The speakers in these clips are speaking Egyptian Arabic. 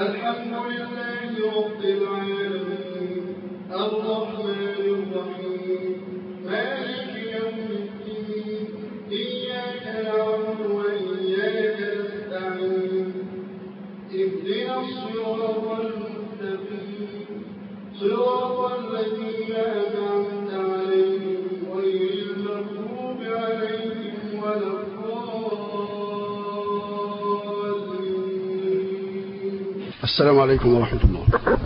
الحمد لله رب العالمين الرحمن الرحيم مالك يوم الدين إياك نعبد وإياك نستعين اهدنا الصراط المستقيم صراط الذين أنعمت عليهم غير المغضوب عليهم ولا الضالين السلام عليكم ورحمة الله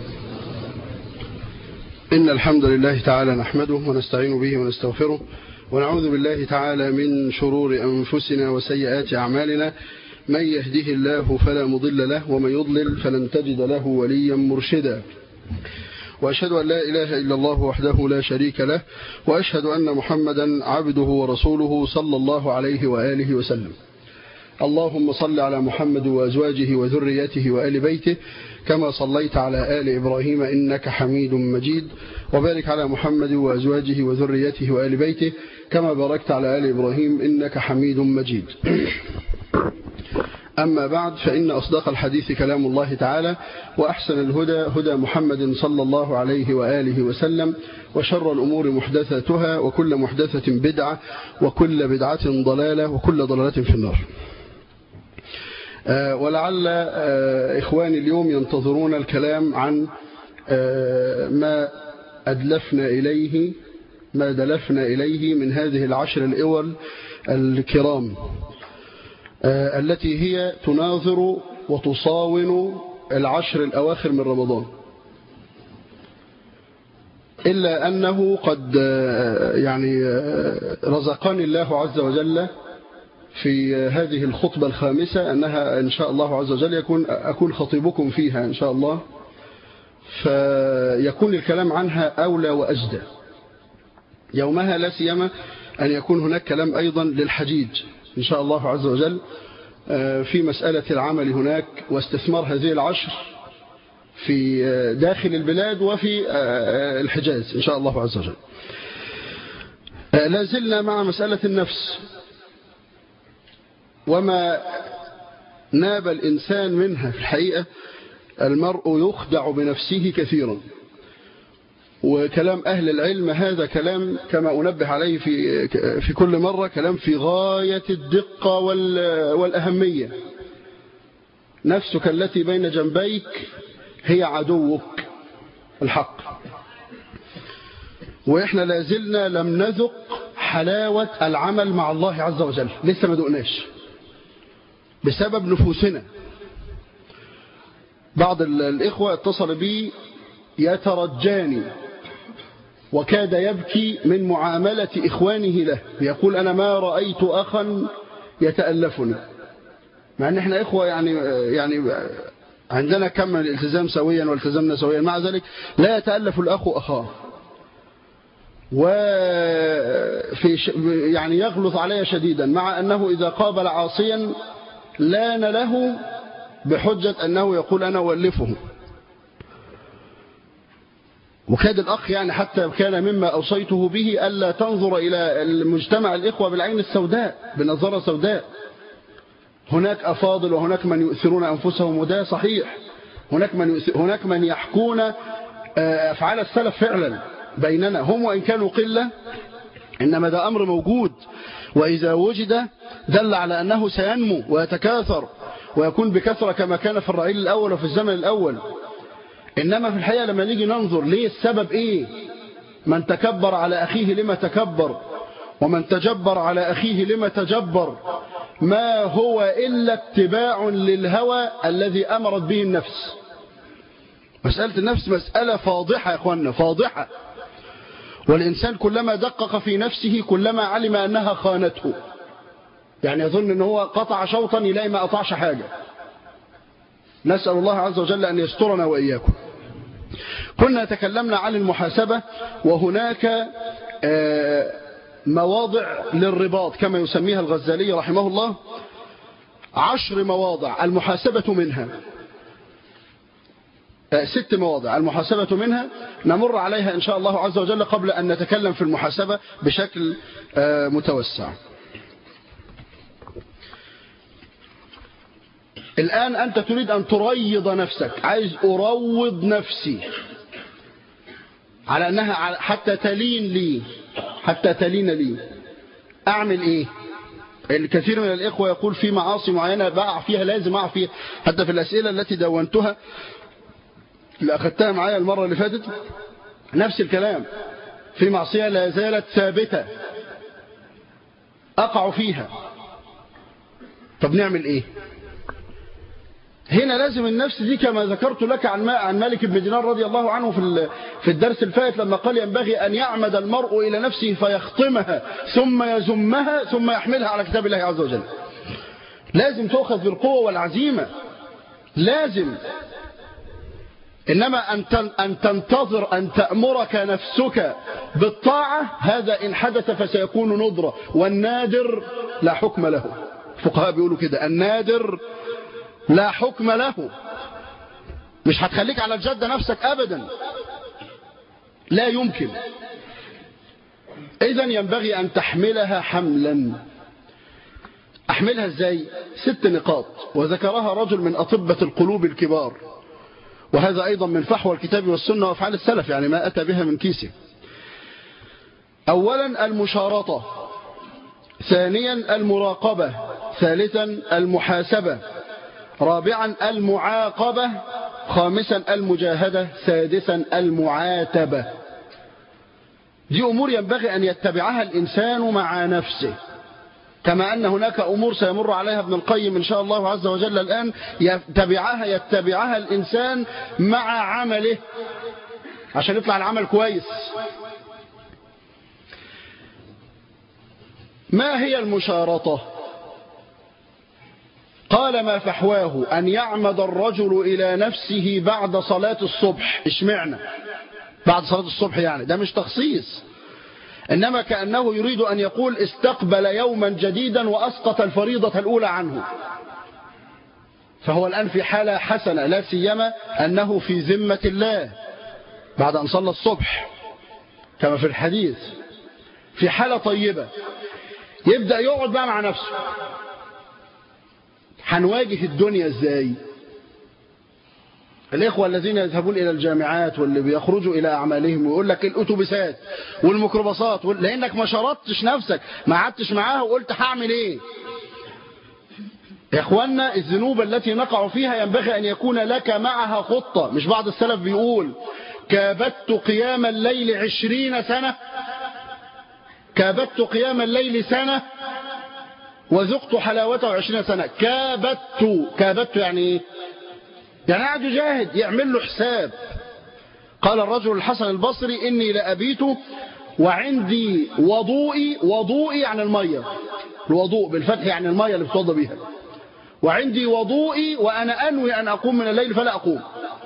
إن الحمد لله تعالى نحمده ونستعين به ونستغفره ونعوذ بالله تعالى من شرور أنفسنا وسيئات أعمالنا من يهده الله فلا مضل له ومن يضلل فلن تجد له وليا مرشدا وأشهد أن لا إله إلا الله وحده لا شريك له وأشهد أن محمدا عبده ورسوله صلى الله عليه وآله وسلم اللهم صل على محمد وأزواجه وذريته وآل بيته كما صليت على آل إبراهيم إنك حميد مجيد وبارك على محمد وأزواجه وذريته وآل بيته كما باركت على آل إبراهيم إنك حميد مجيد أما بعد فإن أصدق الحديث كلام الله تعالى وأحسن الهدى هدى محمد صلى الله عليه وآله وسلم وشر الأمور محدثاتها وكل محدثة بدعة وكل بدعة ضلالة وكل ضلالة في النار ولعل إخواني اليوم ينتظرون الكلام عن ما أدلفنا إليه ما دلفنا إليه من هذه العشر الإول الكرام التي هي تناظر وتصاون العشر الأواخر من رمضان إلا أنه قد يعني رزقني الله عز وجل في هذه الخطبة الخامسة أنها إن شاء الله عز وجل يكون أكون خطيبكم فيها إن شاء الله فيكون الكلام عنها أولى وأجدى يومها لا سيما أن يكون هناك كلام أيضا للحجيج إن شاء الله عز وجل في مسألة العمل هناك واستثمار هذه العشر في داخل البلاد وفي الحجاز إن شاء الله عز وجل لا زلنا مع مسألة النفس وما ناب الإنسان منها في الحقيقة المرء يخدع بنفسه كثيرا وكلام أهل العلم هذا كلام كما أنبه عليه في في كل مرة كلام في غاية الدقة والأهمية نفسك التي بين جنبيك هي عدوك الحق وإحنا لازلنا لم نذق حلاوة العمل مع الله عز وجل لسه ما دقناش بسبب نفوسنا بعض الإخوة اتصل بي يترجاني وكاد يبكي من معاملة إخوانه له يقول أنا ما رأيت أخا يتألفنا مع أن احنا إخوة يعني, يعني عندنا كم من الالتزام سويا والتزمنا سويا مع ذلك لا يتألف الأخ أخاه وفي يعني يغلظ علي شديدا مع أنه إذا قابل عاصيا لان له بحجة أنه يقول أنا أولفه وكاد الأخ يعني حتى كان مما أوصيته به ألا تنظر إلى المجتمع الإخوة بالعين السوداء بنظرة سوداء هناك أفاضل وهناك من يؤثرون أنفسهم وده صحيح هناك من, هناك من يحكون أفعال السلف فعلا بيننا هم وإن كانوا قلة إنما ده أمر موجود وإذا وجد دل على أنه سينمو ويتكاثر ويكون بكثرة كما كان في الرعيل الأول وفي الزمن الأول إنما في الحقيقة لما نيجي ننظر ليه السبب إيه من تكبر على أخيه لما تكبر ومن تجبر على أخيه لما تجبر ما هو إلا اتباع للهوى الذي أمرت به النفس مسألة النفس مسألة فاضحة يا أخوانا فاضحة والإنسان كلما دقق في نفسه كلما علم أنها خانته يعني يظن أنه هو قطع شوطا يلاقي ما قطعش حاجة نسأل الله عز وجل أن يسترنا وإياكم كنا تكلمنا عن المحاسبة وهناك مواضع للرباط كما يسميها الغزالي رحمه الله عشر مواضع المحاسبة منها ست مواضع المحاسبة منها نمر عليها إن شاء الله عز وجل قبل أن نتكلم في المحاسبة بشكل متوسع الآن أنت تريد أن تريض نفسك عايز أروض نفسي على أنها حتى تلين لي حتى تلين لي أعمل إيه الكثير من الإخوة يقول في معاصي معينة بقع فيها لازم أقع فيها حتى في الأسئلة التي دونتها اللي أخذتها معايا المرة اللي فاتت نفس الكلام في معصية لا زالت ثابتة أقع فيها طب نعمل إيه هنا لازم النفس دي كما ذكرت لك عن عن مالك بن دينار رضي الله عنه في في الدرس الفائت لما قال ينبغي أن يعمد المرء إلى نفسه فيخطمها ثم يزمها ثم يحملها على كتاب الله عز وجل لازم تؤخذ بالقوة والعزيمة لازم إنما أن تنتظر أن تأمرك نفسك بالطاعة هذا إن حدث فسيكون ندرة والنادر لا حكم له الفقهاء بيقولوا كده النادر لا حكم له مش هتخليك على الجدة نفسك أبدا لا يمكن إذا ينبغي أن تحملها حملا أحملها ازاي ست نقاط وذكرها رجل من أطبة القلوب الكبار وهذا أيضا من فحوى الكتاب والسنة وأفعال السلف يعني ما أتى بها من كيسه أولا المشارطة ثانيا المراقبة ثالثا المحاسبة رابعا المعاقبة خامسا المجاهدة سادسا المعاتبة دي أمور ينبغي أن يتبعها الإنسان مع نفسه كما أن هناك أمور سيمر عليها ابن القيم إن شاء الله عز وجل الآن يتبعها يتبعها الإنسان مع عمله عشان يطلع العمل كويس ما هي المشارطة قال ما فحواه أن يعمد الرجل إلى نفسه بعد صلاة الصبح اشمعنا بعد صلاة الصبح يعني ده مش تخصيص إنما كأنه يريد أن يقول استقبل يوما جديدا وأسقط الفريضة الأولى عنه فهو الآن في حالة حسنة لا سيما أنه في ذمة الله بعد أن صلى الصبح كما في الحديث في حالة طيبة يبدأ يقعد بقى مع نفسه هنواجه الدنيا ازاي الإخوة الذين يذهبون إلى الجامعات واللي بيخرجوا إلى أعمالهم ويقول لك الأتوبيسات والميكروباصات لأنك ما شرطتش نفسك ما قعدتش معاها وقلت هعمل إيه يا إخوانا الذنوب التي نقع فيها ينبغي أن يكون لك معها خطة مش بعض السلف بيقول كابدت قيام الليل عشرين سنة كابدت قيام الليل سنة وذقت حلاوته عشرين سنة كابدت كابدت يعني ايه يعني قاعد يجاهد يعمل له حساب قال الرجل الحسن البصري إني لأبيت وعندي وضوئي وضوئي عن المية الوضوء بالفتح يعني المية اللي بتوضى بيها وعندي وضوئي وأنا أنوي أن أقوم من الليل فلا أقوم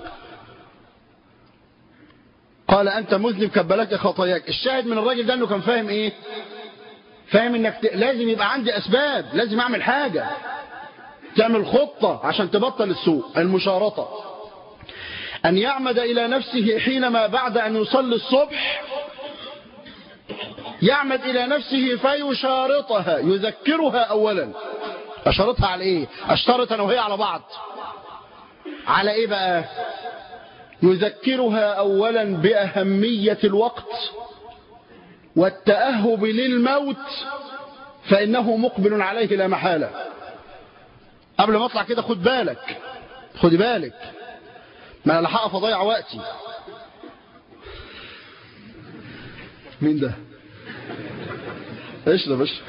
قال أنت مذنب كبلك خطاياك الشاهد من الراجل ده أنه كان فاهم إيه فاهم أنك لازم يبقى عندي أسباب لازم أعمل حاجة تعمل خطة عشان تبطل السوء المشارطة أن يعمد إلى نفسه حينما بعد أن يصلي الصبح يعمد إلى نفسه فيشارطها يذكرها أولا أشارطها على إيه أشترط أنا وهي على بعض على إيه بقى يذكرها أولا بأهمية الوقت والتأهب للموت فإنه مقبل عليه لا محالة قبل ما اطلع كده خد بالك خد بالك ما انا هقف اضيع وقتي مين ده ايش ده باش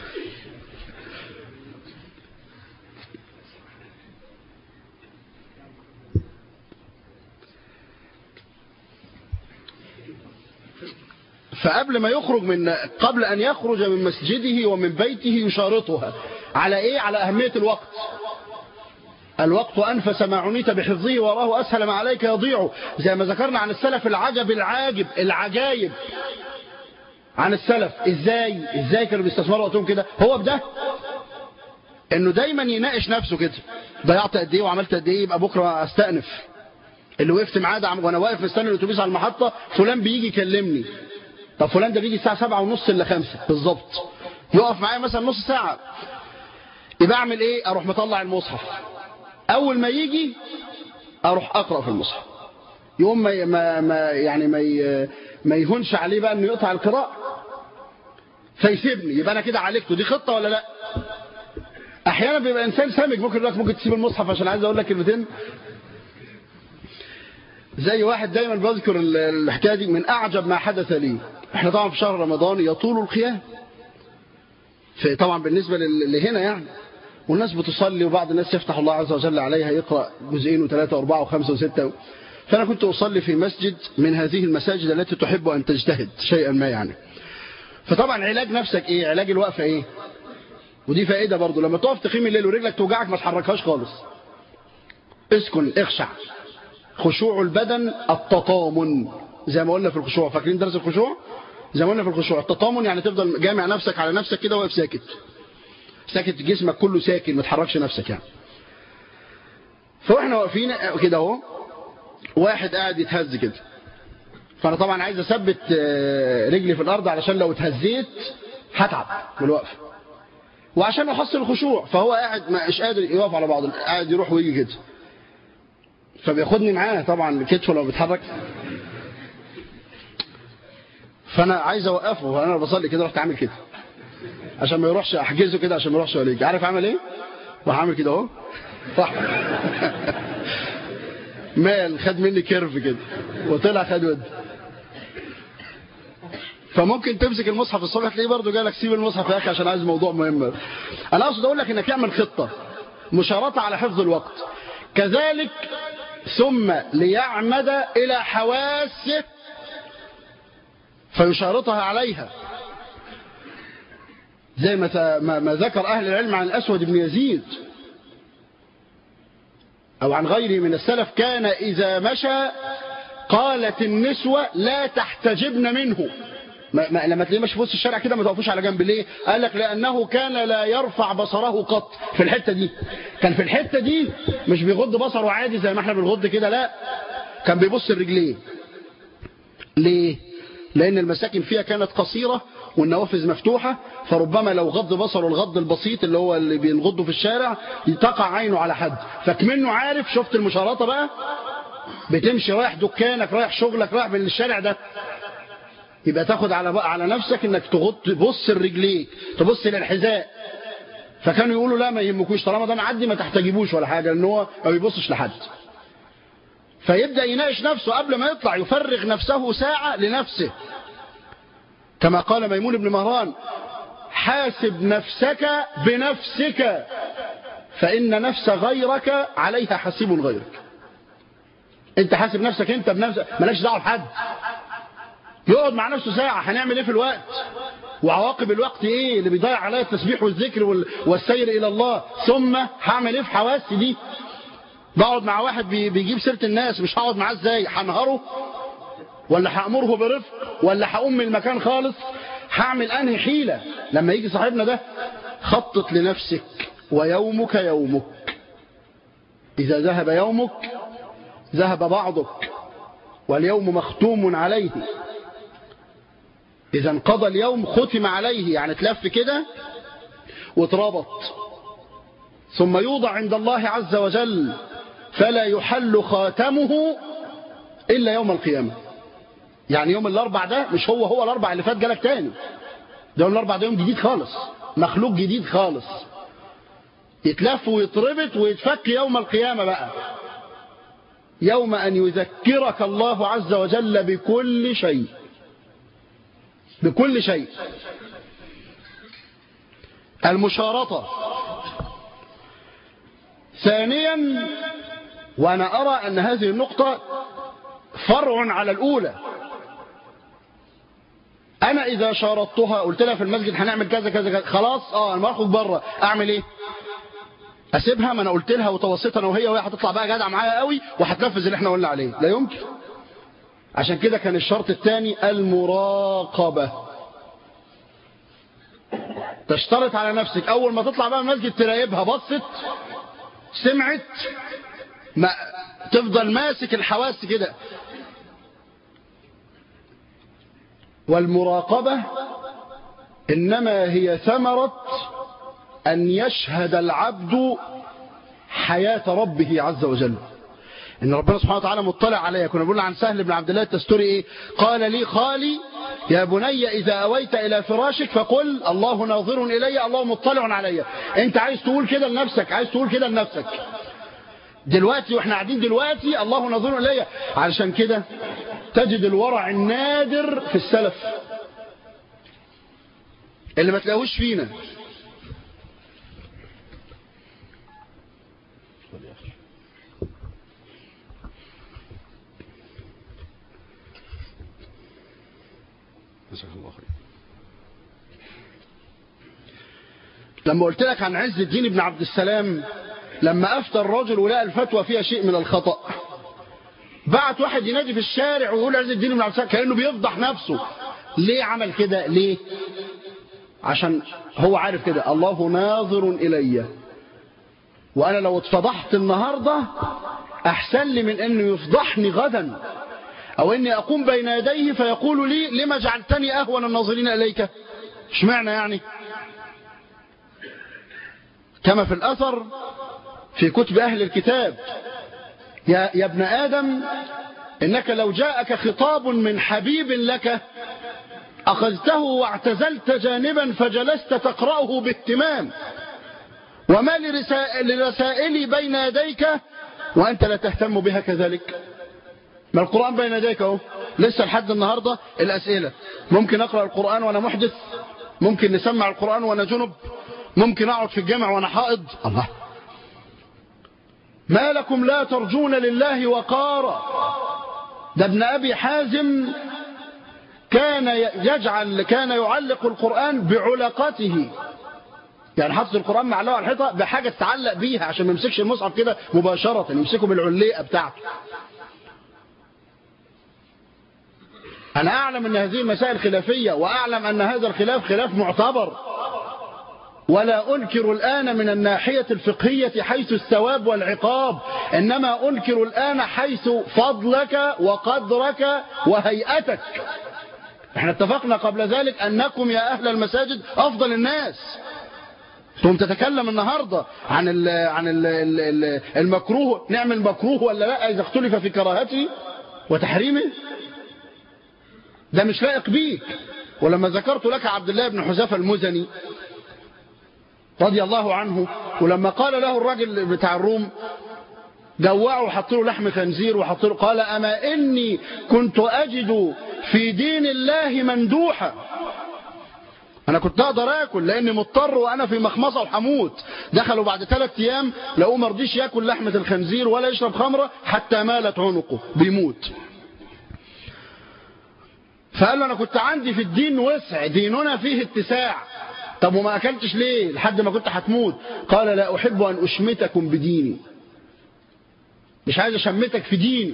فقبل ما يخرج من قبل أن يخرج من مسجده ومن بيته يشارطها على إيه على أهمية الوقت الوقت أنفس ما عنيت بحفظه وراه أسهل ما عليك يضيع زي ما ذكرنا عن السلف العجب العاجب العجايب عن السلف ازاي ازاي كانوا بيستثمروا وقتهم كده هو بده انه دايما يناقش نفسه كده ضيعت قد ايه وعملت قد ايه يبقى بكره استأنف اللي وقفت معاه ده وانا واقف مستني الاتوبيس على المحطه فلان بيجي يكلمني طب فلان ده بيجي الساعه 7 ونص الا 5 بالظبط يقف معايا مثلا نص ساعه يبقى اعمل ايه اروح مطلع المصحف أول ما يجي أروح أقرأ في المصحف يوم ما ما ما يعني ما ما يهونش عليه بقى إنه يقطع القراءة فيسيبني يبقى أنا كده عالجته دي خطة ولا لا أحيانا بيبقى إنسان سامج ممكن يقول لك ممكن تسيب المصحف عشان عايز أقول لك كلمتين زي واحد دايما بذكر الحكايه دي من اعجب ما حدث لي احنا طبعا في شهر رمضان يطول القيام طبعا بالنسبه اللي هنا يعني والناس بتصلي وبعض الناس يفتح الله عز وجل عليها يقرا جزئين وثلاثه واربعه وخمسه وسته فانا كنت اصلي في مسجد من هذه المساجد التي تحب ان تجتهد شيئا ما يعني فطبعا علاج نفسك ايه علاج الوقفه ايه ودي فائده برضو لما تقف تقيم الليل ورجلك توجعك ما تحركهاش خالص اسكن اخشع خشوع البدن التطامن زي ما قلنا في الخشوع فاكرين درس الخشوع زي ما قلنا في الخشوع التطامن يعني تفضل جامع نفسك على نفسك كده واقف ساكت ساكت جسمك كله ساكن ما تحركش نفسك يعني فاحنا واقفين كده اهو واحد قاعد يتهز كده فانا طبعا عايز اثبت رجلي في الارض علشان لو اتهزيت هتعب من الوقفه وعشان احصل الخشوع فهو قاعد مش قادر يقف على بعض قاعد يروح ويجي كده فبياخدني معاه طبعا كتفه لو بيتحرك فانا عايز اوقفه فانا بصلي كده رحت عامل كده عشان ما يروحش احجزه كده عشان ما يروحش عليك عارف عمل ايه وهعمل كده اهو صح مال خد مني كيرف كده وطلع خد ود فممكن تمسك المصحف الصبح تلاقيه برضه جالك سيب المصحف يا اخي عشان عايز موضوع مهم انا اقصد اقول لك انك تعمل خطه مشارطه على حفظ الوقت كذلك ثم ليعمد إلى حواسه فيشارطها عليها زي ما ما ذكر أهل العلم عن الأسود بن يزيد أو عن غيره من السلف كان إذا مشى قالت النسوة لا تحتجبن منه ما ما لما تلاقيه ماشي في وسط الشارع كده ما توقفوش على جنب ليه قال لك لانه كان لا يرفع بصره قط في الحته دي كان في الحته دي مش بيغض بصره عادي زي ما احنا بنغض كده لا كان بيبص الرجلين ليه لان المساكن فيها كانت قصيره والنوافذ مفتوحه فربما لو غض بصره الغض البسيط اللي هو اللي بينغضه في الشارع تقع عينه على حد فكمنه عارف شفت المشارطه بقى بتمشي رايح دكانك رايح شغلك رايح من الشارع ده يبقى تاخد على على نفسك انك تغط تبص الرجليك تبص للحذاء فكانوا يقولوا لا ما يهمكوش طالما ده معدي ما تحتجبوش ولا حاجه لان هو ما بيبصش لحد فيبدا يناقش نفسه قبل ما يطلع يفرغ نفسه ساعه لنفسه كما قال ميمون بن مهران حاسب نفسك بنفسك فإن نفس غيرك عليها حسيب غيرك انت حاسب نفسك انت بنفسك مالكش دعوه بحد يقعد مع نفسه ساعة هنعمل ايه في الوقت وعواقب الوقت ايه اللي بيضيع عليا التسبيح والذكر والسير الى الله ثم هعمل ايه في حواسي دي بقعد مع واحد بيجيب سيرة الناس مش هقعد معاه ازاي هنهره ولا هأمره برفق ولا هقوم من المكان خالص هعمل انهي حيلة لما يجي صاحبنا ده خطط لنفسك ويومك يومك إذا ذهب يومك ذهب بعضك واليوم مختوم عليه إذا انقضى اليوم ختم عليه يعني تلف كده واتربط ثم يوضع عند الله عز وجل فلا يحل خاتمه إلا يوم القيامة يعني يوم الأربع ده مش هو هو الأربع اللي فات جالك تاني ده يوم الأربع ده يوم جديد خالص مخلوق جديد خالص يتلف ويتربط ويتفك يوم القيامة بقى يوم أن يذكرك الله عز وجل بكل شيء بكل شيء المشارطة ثانيا وأنا أرى أن هذه النقطة فرع على الأولى أنا إذا شارطتها قلت لها في المسجد هنعمل كذا كذا كذا خلاص اه أنا هخرج بره أعمل إيه أسيبها ما أنا قلت لها وتوسطت أنا وهي وهي هتطلع بقى جدع معايا قوي وهتنفذ اللي احنا قلنا عليه لا يمكن عشان كده كان الشرط الثاني المراقبة تشترط على نفسك أول ما تطلع بقى المسجد تراقبها بصت سمعت ما تفضل ماسك الحواس كده والمراقبة إنما هي ثمرة أن يشهد العبد حياة ربه عز وجل ان ربنا سبحانه وتعالى مطلع عليها كنا بنقول عن سهل بن عبد الله التستوري ايه قال لي خالي يا بني اذا اويت الى فراشك فقل الله ناظر الي الله مطلع علي انت عايز تقول كده لنفسك عايز تقول كده لنفسك دلوقتي واحنا قاعدين دلوقتي الله ناظر الي علشان كده تجد الورع النادر في السلف اللي ما تلاقوش فينا جزاك الله خير لما قلت لك عن عز الدين بن عبد السلام لما أفتى الرجل ولقى الفتوى فيها شيء من الخطأ بعت واحد ينادي في الشارع ويقول عز الدين بن عبد السلام كأنه بيفضح نفسه ليه عمل كده ليه عشان هو عارف كده الله ناظر إلي وأنا لو اتفضحت النهاردة أحسن لي من أنه يفضحني غدا أو أني أقوم بين يديه فيقول لي لما جعلتني أهون الناظرين إليك اشمعنى يعني كما في الأثر في كتب أهل الكتاب يا, يا ابن آدم إنك لو جاءك خطاب من حبيب لك أخذته واعتزلت جانبا فجلست تقرأه باهتمام وما لرسائلي بين يديك وأنت لا تهتم بها كذلك ما القرآن بين يديك اهو لسه لحد النهاردة الأسئلة ممكن أقرأ القرآن وأنا محدث ممكن نسمع القرآن وأنا جنب ممكن أقعد في الجامع وأنا حائض الله ما لكم لا ترجون لله وقارا ده ابن أبي حازم كان يجعل كان يعلق القرآن بعلقته يعني حط القرآن معلقه على الحيطة بحاجة تتعلق بيها عشان ما يمسكش المصحف كده مباشرة يمسكه بالعليقة بتاعته أنا أعلم أن هذه المسائل خلافية وأعلم أن هذا الخلاف خلاف معتبر ولا أنكر الآن من الناحية الفقهية حيث الثواب والعقاب إنما أنكر الآن حيث فضلك وقدرك وهيئتك احنا اتفقنا قبل ذلك أنكم يا أهل المساجد أفضل الناس ثم تتكلم النهاردة عن ال عن ال ال المكروه نعمل مكروه ولا لا إذا اختلف في كراهته وتحريمه ده مش لائق بيك ولما ذكرت لك عبد الله بن حذافه المزني رضي الله عنه ولما قال له الراجل بتاع الروم جوعه وحط له لحم خنزير وحط له قال أما إني كنت أجد في دين الله مندوحا أنا كنت أقدر آكل لأني مضطر وأنا في مخمصة وحموت دخلوا بعد ثلاث أيام لقوه ما رضيش ياكل لحمة الخنزير ولا يشرب خمرة حتى مالت عنقه بيموت فقال له أنا كنت عندي في الدين وسع ديننا فيه اتساع طب وما أكلتش ليه لحد ما كنت هتموت قال لا أحب أن أشمتكم بديني مش عايز أشمتك في ديني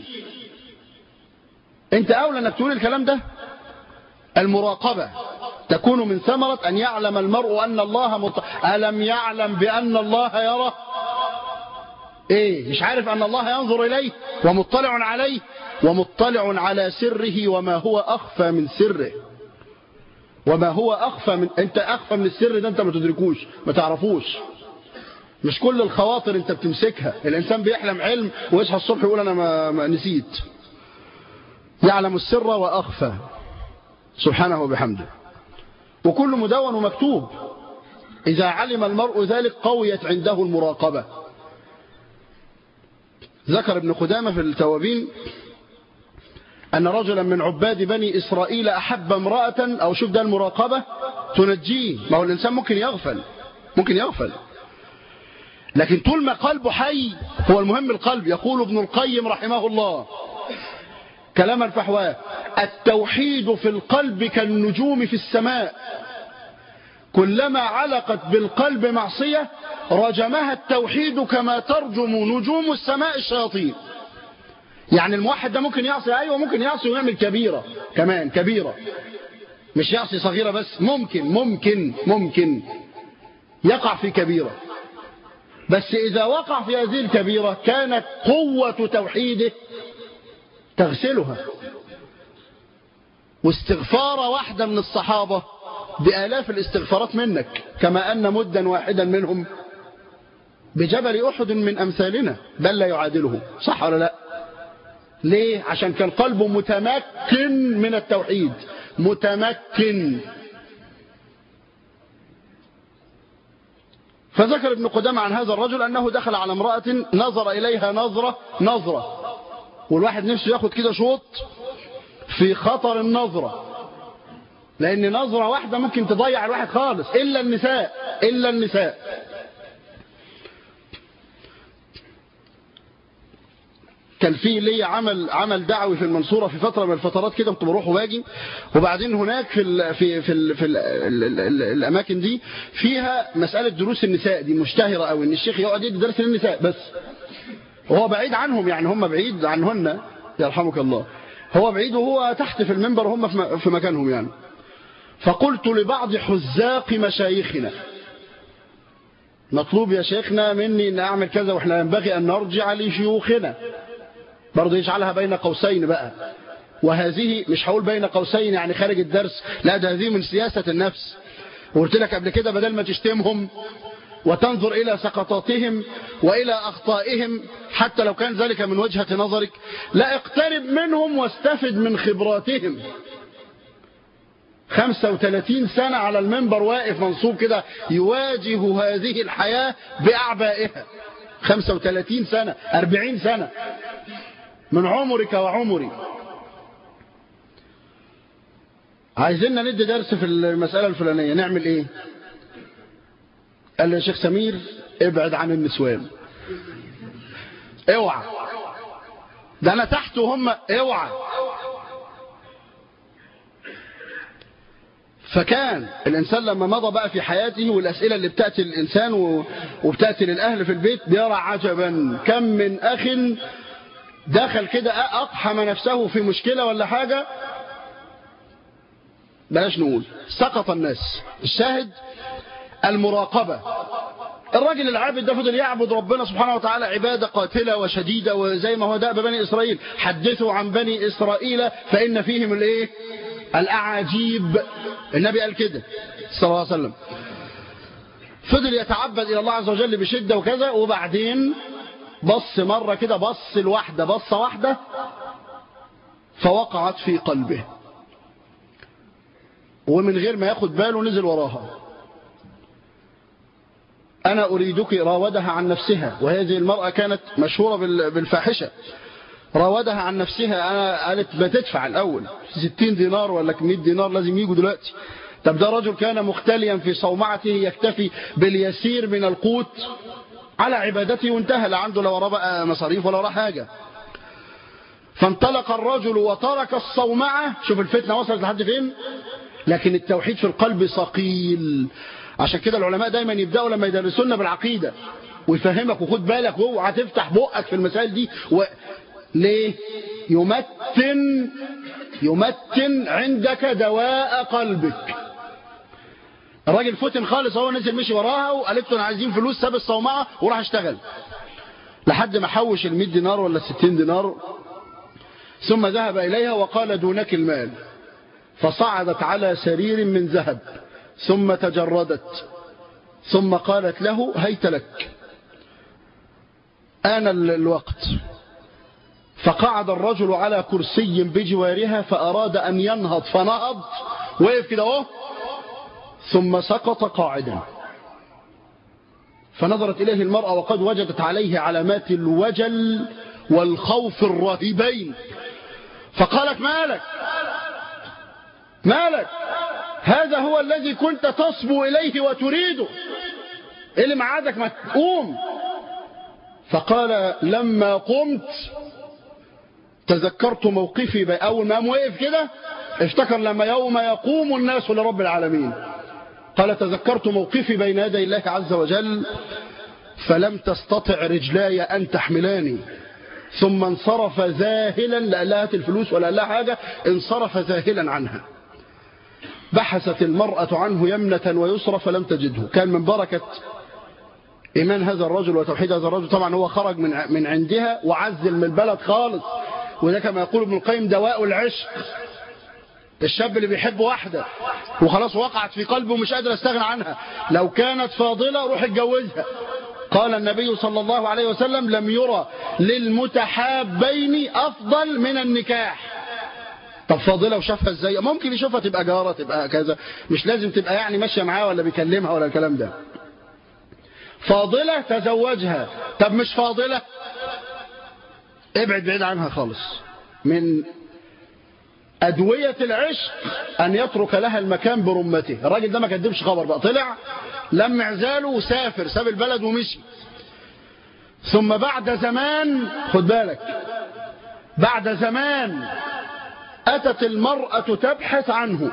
أنت أولى أنك تقول الكلام ده المراقبة تكون من ثمرة أن يعلم المرء أن الله مط... ألم يعلم بأن الله يرى إيه مش عارف أن الله ينظر إليه ومطلع عليه ومطلع على سره وما هو أخفى من سره وما هو أخفى من أنت أخفى من السر ده أنت ما تدركوش ما تعرفوش مش كل الخواطر أنت بتمسكها الإنسان بيحلم علم ويصحى الصبح يقول أنا ما, ما نسيت يعلم السر وأخفى سبحانه وبحمده وكل مدون ومكتوب إذا علم المرء ذلك قويت عنده المراقبة ذكر ابن قدامة في التوابين أن رجلا من عباد بني إسرائيل أحب امرأة أو شوف ده المراقبة تنجيه ما هو الإنسان ممكن يغفل ممكن يغفل لكن طول ما قلبه حي هو المهم القلب يقول ابن القيم رحمه الله كلاما فحواه التوحيد في القلب كالنجوم في السماء كلما علقت بالقلب معصية رجمها التوحيد كما ترجم نجوم السماء الشياطين يعني الموحد ده ممكن يعصي أيوة ممكن يعصي ويعمل كبيرة كمان كبيرة مش يعصي صغيرة بس ممكن ممكن ممكن يقع في كبيرة بس إذا وقع في هذه الكبيرة كانت قوة توحيده تغسلها واستغفار واحدة من الصحابة بآلاف الاستغفارات منك كما أن مدا واحدا منهم بجبل أحد من أمثالنا بل لا يعادله صح ولا لا ليه عشان كان قلبه متمكن من التوحيد متمكن فذكر ابن قدامة عن هذا الرجل أنه دخل على امرأة نظر إليها نظرة نظرة والواحد نفسه ياخد كده شوط في خطر النظرة لأن نظرة واحدة ممكن تضيع الواحد خالص إلا النساء إلا النساء كان في لي عمل عمل دعوي في المنصورة في فترة من الفترات كده كنت بروح واجي وبعدين هناك في ال في في ال في ال ال ال ال الأماكن دي فيها مسألة دروس النساء دي مشتهرة قوي إن الشيخ يقعد يدي درس للنساء بس وهو بعيد عنهم يعني هم بعيد عنهن يرحمك الله هو بعيد وهو تحت في المنبر وهم في مكانهم يعني فقلت لبعض حزاق مشايخنا مطلوب يا شيخنا مني ان اعمل كذا واحنا ينبغي ان نرجع لشيوخنا برضه يجعلها بين قوسين بقى وهذه مش هقول بين قوسين يعني خارج الدرس لا ده هذه من سياسة النفس وقلت لك قبل كده بدل ما تشتمهم وتنظر إلى سقطاتهم وإلى أخطائهم حتى لو كان ذلك من وجهة نظرك لا اقترب منهم واستفد من خبراتهم 35 سنة على المنبر واقف منصوب كده يواجه هذه الحياة بأعبائها 35 سنة 40 سنة من عمرك وعمري عايزيننا ندي درس في المسألة الفلانية نعمل ايه قال لي يا شيخ سمير ابعد عن النسوان اوعى ده انا تحت وهم اوعى فكان الإنسان لما مضى بقى في حياته والأسئلة اللي بتأتي للإنسان وبتأتي للأهل في البيت بيرى عجبا كم من أخ دخل كده أقحم نفسه في مشكلة ولا حاجة بلاش نقول سقط الناس الشاهد المراقبة الراجل العابد ده فضل يعبد ربنا سبحانه وتعالى عبادة قاتلة وشديدة وزي ما هو دأب بني إسرائيل حدثوا عن بني إسرائيل فإن فيهم الايه الأعاجيب النبي قال كده صلى الله عليه وسلم فضل يتعبد إلى الله عز وجل بشدة وكذا وبعدين بص مرة كده بص الواحدة بصة واحدة فوقعت في قلبه ومن غير ما ياخد باله نزل وراها أنا أريدك راودها عن نفسها وهذه المرأة كانت مشهورة بالفاحشة راودها عن نفسها أنا قالت ما تدفع الأول 60 دينار ولا 100 دينار لازم يجوا دلوقتي طب ده رجل كان مختليا في صومعته يكتفي باليسير من القوت على عبادته وانتهى لا عنده لا وراه بقى مصاريف ولا وراه حاجة فانطلق الرجل وترك الصومعة شوف الفتنة وصلت لحد فين لكن التوحيد في القلب ثقيل عشان كده العلماء دايما يبدأوا لما يدرسونا بالعقيدة ويفهمك وخد بالك واوعى تفتح بقك في المسائل دي و... ليه يمتن يمتن عندك دواء قلبك الراجل فتن خالص هو نزل مشي وراها وقالت له انا عايزين فلوس ساب الصومعه وراح اشتغل لحد ما حوش ال 100 دينار ولا 60 دينار ثم ذهب اليها وقال دونك المال فصعدت على سرير من ذهب ثم تجردت ثم قالت له هيت لك آن الوقت فقعد الرجل على كرسي بجوارها فأراد أن ينهض فنهض وقف كده اهو ثم سقط قاعدا فنظرت إليه المرأة وقد وجدت عليه علامات الوجل والخوف الرهيبين فقالت مالك مالك هذا هو الذي كنت تصبو إليه وتريده إيه اللي معادك ما تقوم فقال لما قمت تذكرت موقفي أول ما قام وقف كده افتكر لما يوم يقوم الناس لرب العالمين قال تذكرت موقفي بين يدي الله عز وجل فلم تستطع رجلاي أن تحملاني ثم انصرف ذاهلا لا لها الفلوس ولا لها حاجة انصرف ذاهلا عنها بحثت المرأة عنه يمنة ويسرى فلم تجده كان من بركة إيمان هذا الرجل وتوحيد هذا الرجل طبعا هو خرج من من عندها وعزل من البلد خالص وده كما يقول ابن القيم دواء العشق الشاب اللي بيحب واحدة وخلاص وقعت في قلبه ومش قادر استغنى عنها لو كانت فاضلة روح اتجوزها قال النبي صلى الله عليه وسلم لم يرى للمتحابين أفضل من النكاح طب فاضلة وشافها ازاي ممكن يشوفها تبقى جارة تبقى كذا مش لازم تبقى يعني ماشية معاه ولا بيكلمها ولا الكلام ده فاضلة تزوجها طب مش فاضلة ابعد بعيد عنها خالص من أدوية العشق أن يترك لها المكان برمته الراجل ده ما كدبش خبر بقى طلع لم عزاله وسافر ساب البلد ومشي ثم بعد زمان خد بالك بعد زمان أتت المرأة تبحث عنه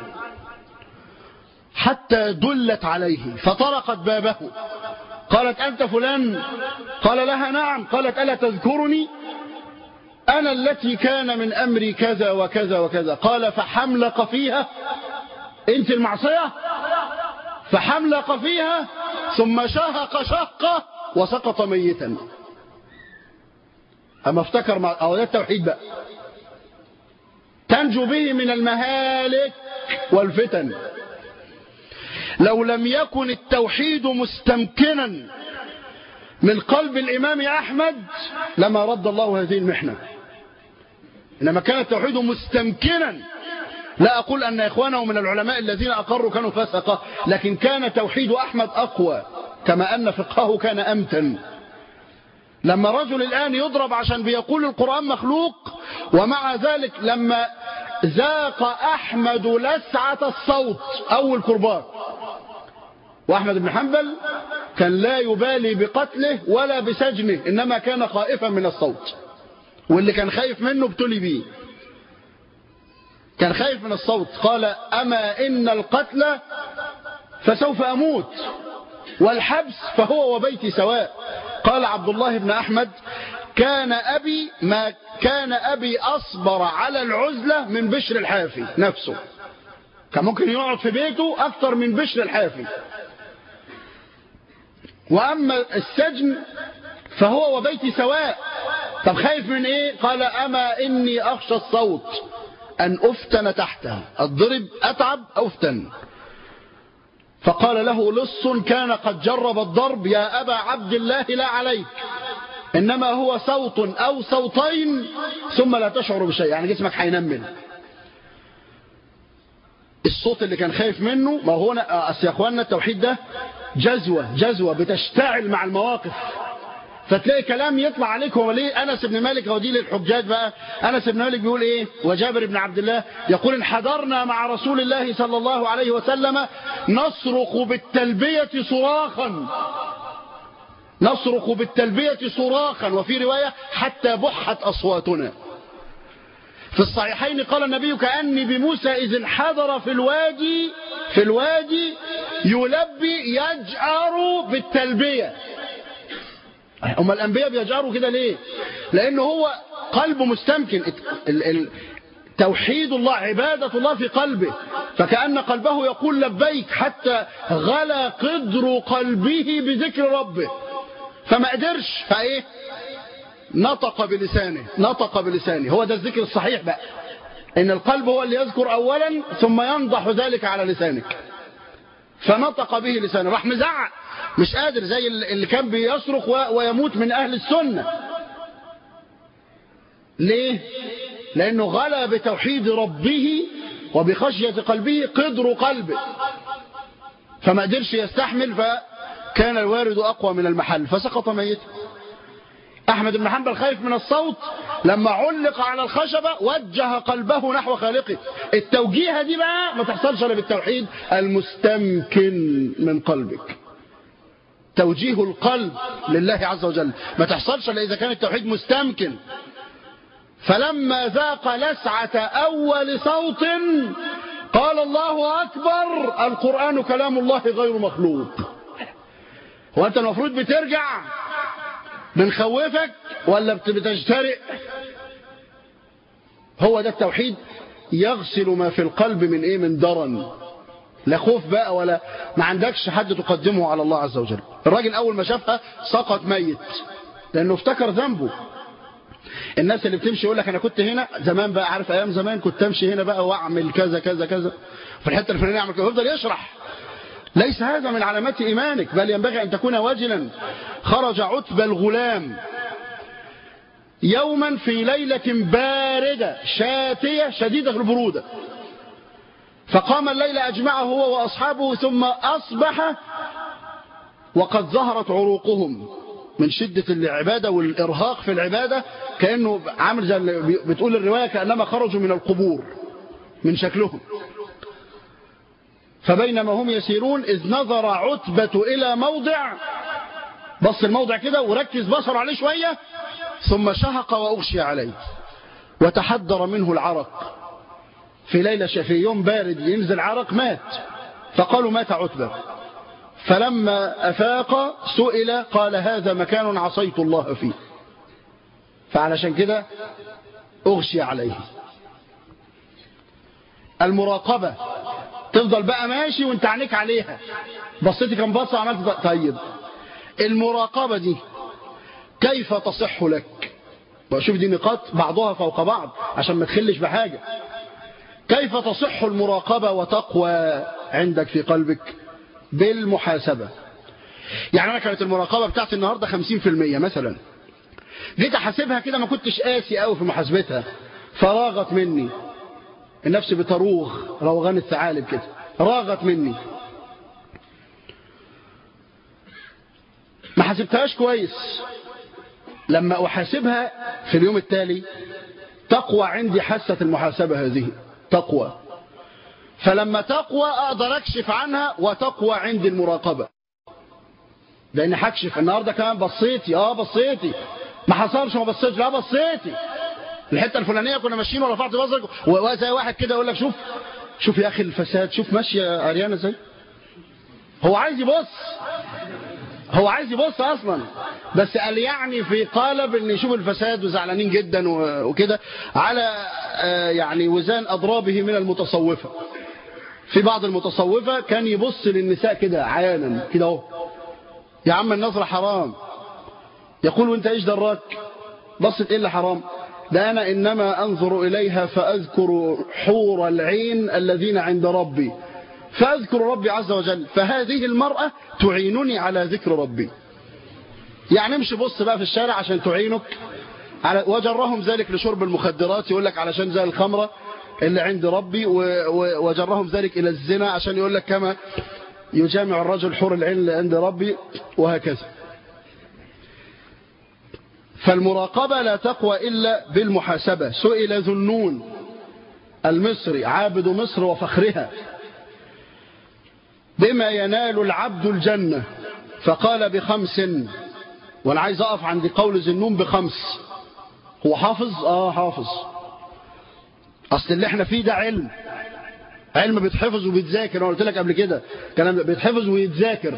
حتى دلت عليه فطرقت بابه قالت أنت فلان قال لها نعم قالت ألا تذكرني أنا التي كان من أمري كذا وكذا وكذا قال فحملق فيها أنت المعصية فحملق فيها ثم شهق شهقة وسقط ميتا أما افتكر مع أو ده التوحيد بقى تنجو به من المهالك والفتن لو لم يكن التوحيد مستمكنا من قلب الإمام أحمد لما رد الله هذه المحنة إنما كان التوحيد مستمكنا لا أقول أن إخوانه من العلماء الذين أقروا كانوا فسقة لكن كان توحيد أحمد أقوى كما أن فقهه كان أمتن لما رجل الآن يضرب عشان بيقول القرآن مخلوق ومع ذلك لما ذاق أحمد لسعة الصوت أول كربات وأحمد بن حنبل كان لا يبالي بقتله ولا بسجنه إنما كان خائفا من الصوت واللي كان خايف منه ابتلي به كان خايف من الصوت قال أما إن القتل فسوف أموت والحبس فهو وبيتي سواء قال عبد الله بن أحمد كان أبي ما كان أبي أصبر على العزلة من بشر الحافي نفسه كان ممكن يقعد في بيته أكثر من بشر الحافي وأما السجن فهو وبيتي سواء طب خايف من ايه قال أما إني أخشى الصوت أن أفتن تحته الضرب أتعب أفتن فقال له لص كان قد جرب الضرب يا أبا عبد الله لا عليك إنما هو صوت أو صوتين ثم لا تشعر بشيء يعني جسمك هينمل الصوت اللي كان خايف منه ما هو أصل يا أخواننا التوحيد ده جزوة جزوة بتشتعل مع المواقف فتلاقي كلام يطلع عليك هو ليه أنس بن مالك هو دي للحجاج بقى أنس بن مالك بيقول إيه وجابر بن عبد الله يقول انحدرنا مع رسول الله صلى الله عليه وسلم نصرخ بالتلبية صراخا نصرخ بالتلبية صراخا وفي رواية حتى بحت أصواتنا في الصحيحين قال النبي كأني بموسى إذ انحدر في الوادي في الوادي يلبي يجأر بالتلبية هم الأنبياء بيجأروا كده ليه لأنه هو قلبه مستمكن توحيد الله عبادة الله في قلبه فكأن قلبه يقول لبيك حتى غلى قدر قلبه بذكر ربه فما قدرش فايه نطق بلسانه نطق بلسانه هو ده الذكر الصحيح بقى ان القلب هو اللي يذكر اولا ثم ينضح ذلك على لسانك فنطق به لسانه راح مزعق مش قادر زي اللي كان بيصرخ ويموت من اهل السنة ليه لانه غلى بتوحيد ربه وبخشية قلبه قدر قلبه فما قدرش يستحمل فكان الوارد اقوى من المحل فسقط ميتا أحمد بن حنبل خايف من الصوت لما علق على الخشبة وجه قلبه نحو خالقه التوجيهة دي بقى ما تحصلش الا بالتوحيد المستمكن من قلبك توجيه القلب لله عز وجل ما تحصلش الا إذا كان التوحيد مستمكن فلما ذاق لسعة أول صوت قال الله أكبر القرآن كلام الله غير مخلوق هو أنت المفروض بترجع بنخوفك ولا بتجترئ هو ده التوحيد يغسل ما في القلب من ايه من درن لا خوف بقى ولا ما عندكش حد تقدمه على الله عز وجل الراجل اول ما شافها سقط ميت لانه افتكر ذنبه الناس اللي بتمشي يقول لك انا كنت هنا زمان بقى عارف ايام زمان كنت امشي هنا بقى واعمل كذا كذا كذا في الحته الفلانيه اعمل كذا ويفضل يشرح ليس هذا من علامات إيمانك بل ينبغي أن تكون واجلا خرج عتب الغلام يوما في ليلة باردة شاتية شديدة البرودة فقام الليل أجمعه هو وأصحابه ثم أصبح وقد ظهرت عروقهم من شدة العبادة والإرهاق في العبادة كأنه عامل زي بتقول الرواية كأنما خرجوا من القبور من شكلهم فبينما هم يسيرون إذ نظر عتبة إلى موضع بص الموضع كده وركز بصر عليه شوية ثم شهق وأغشي عليه وتحدر منه العرق في ليلة في يوم بارد ينزل عرق مات فقالوا مات عتبة فلما أفاق سئل قال هذا مكان عصيت الله فيه فعلشان كده أغشي عليه المراقبة تفضل بقى ماشي وانت عينيك عليها بصيتي كم بصة عملت طيب المراقبة دي كيف تصح لك وشوف دي نقاط بعضها فوق بعض عشان ما تخلش بحاجة كيف تصح المراقبة وتقوى عندك في قلبك بالمحاسبة يعني أنا كانت المراقبة بتاعتي النهاردة 50% مثلا جيت أحاسبها كده ما كنتش قاسي قوي في محاسبتها فراغت مني النفس بتروغ روغان الثعالب كده راغت مني ما حسبتهاش كويس لما أحاسبها في اليوم التالي تقوى عندي حاسة المحاسبة هذه تقوى فلما تقوى أقدر أكشف عنها وتقوى عندي المراقبة لأن هكشف النهاردة كمان بصيتي اه بصيتي ما حصلش ما بصيتش لا بصيتي الحتة الفلانية كنا ماشيين ورفعت بصرك وزي واحد كده يقول لك شوف شوف يا أخي الفساد شوف ماشية عريانة ازاي هو عايز يبص هو عايز يبص اصلا بس قال يعني في قالب ان يشوف الفساد وزعلانين جدا وكده على يعني وزان اضرابه من المتصوفه في بعض المتصوفه كان يبص للنساء كده عيانا كده اهو يا عم النظره حرام يقول وانت ايش دراك بصت ايه اللي حرام ده انا انما انظر اليها فاذكر حور العين الذين عند ربي فأذكر ربي عز وجل فهذه المرأة تعينني على ذكر ربي يعني امشي بص بقى في الشارع عشان تعينك على وجرهم ذلك لشرب المخدرات يقول لك علشان زي الخمرة اللي عند ربي وجرهم ذلك إلى الزنا عشان يقول لك كما يجامع الرجل حور العين اللي عند ربي وهكذا فالمراقبة لا تقوى إلا بالمحاسبة سئل ذنون المصري عابد مصر وفخرها بما ينال العبد الجنة فقال بخمس وانا عايز اقف عند قول ذنون بخمس هو حافظ اه حافظ اصل اللي احنا فيه ده علم علم بيتحفظ وبيتذاكر انا قلت لك قبل كده كلام بيتحفظ ويتذاكر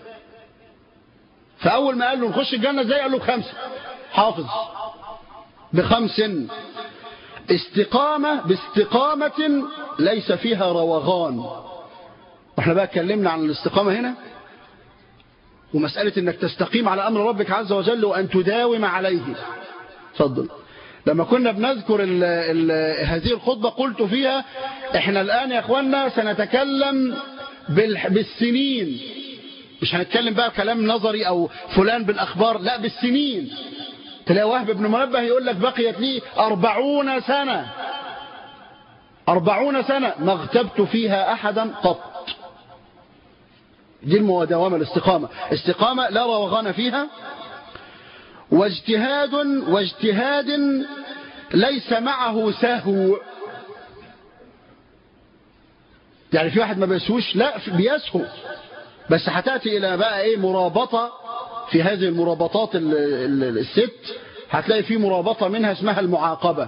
فاول ما قال له نخش الجنه ازاي قال له بخمسه حافظ بخمس استقامه باستقامه ليس فيها روغان واحنا بقى اتكلمنا عن الاستقامة هنا ومسألة انك تستقيم على امر ربك عز وجل وان تداوم عليه اتفضل لما كنا بنذكر ال ال هذه الخطبة قلت فيها احنا الان يا اخوانا سنتكلم بالسنين مش هنتكلم بقى كلام نظري او فلان بالاخبار لا بالسنين تلاقي وهب بن منبه يقول لك بقيت لي أربعون سنة أربعون سنة ما اغتبت فيها أحدا قط دي المداومة الاستقامة استقامة لا روغان فيها واجتهاد واجتهاد ليس معه سهو يعني في واحد ما بيسهوش لا بيسهو بس هتأتي إلى بقى إيه مرابطة في هذه المرابطات الست هتلاقي في مرابطة منها اسمها المعاقبة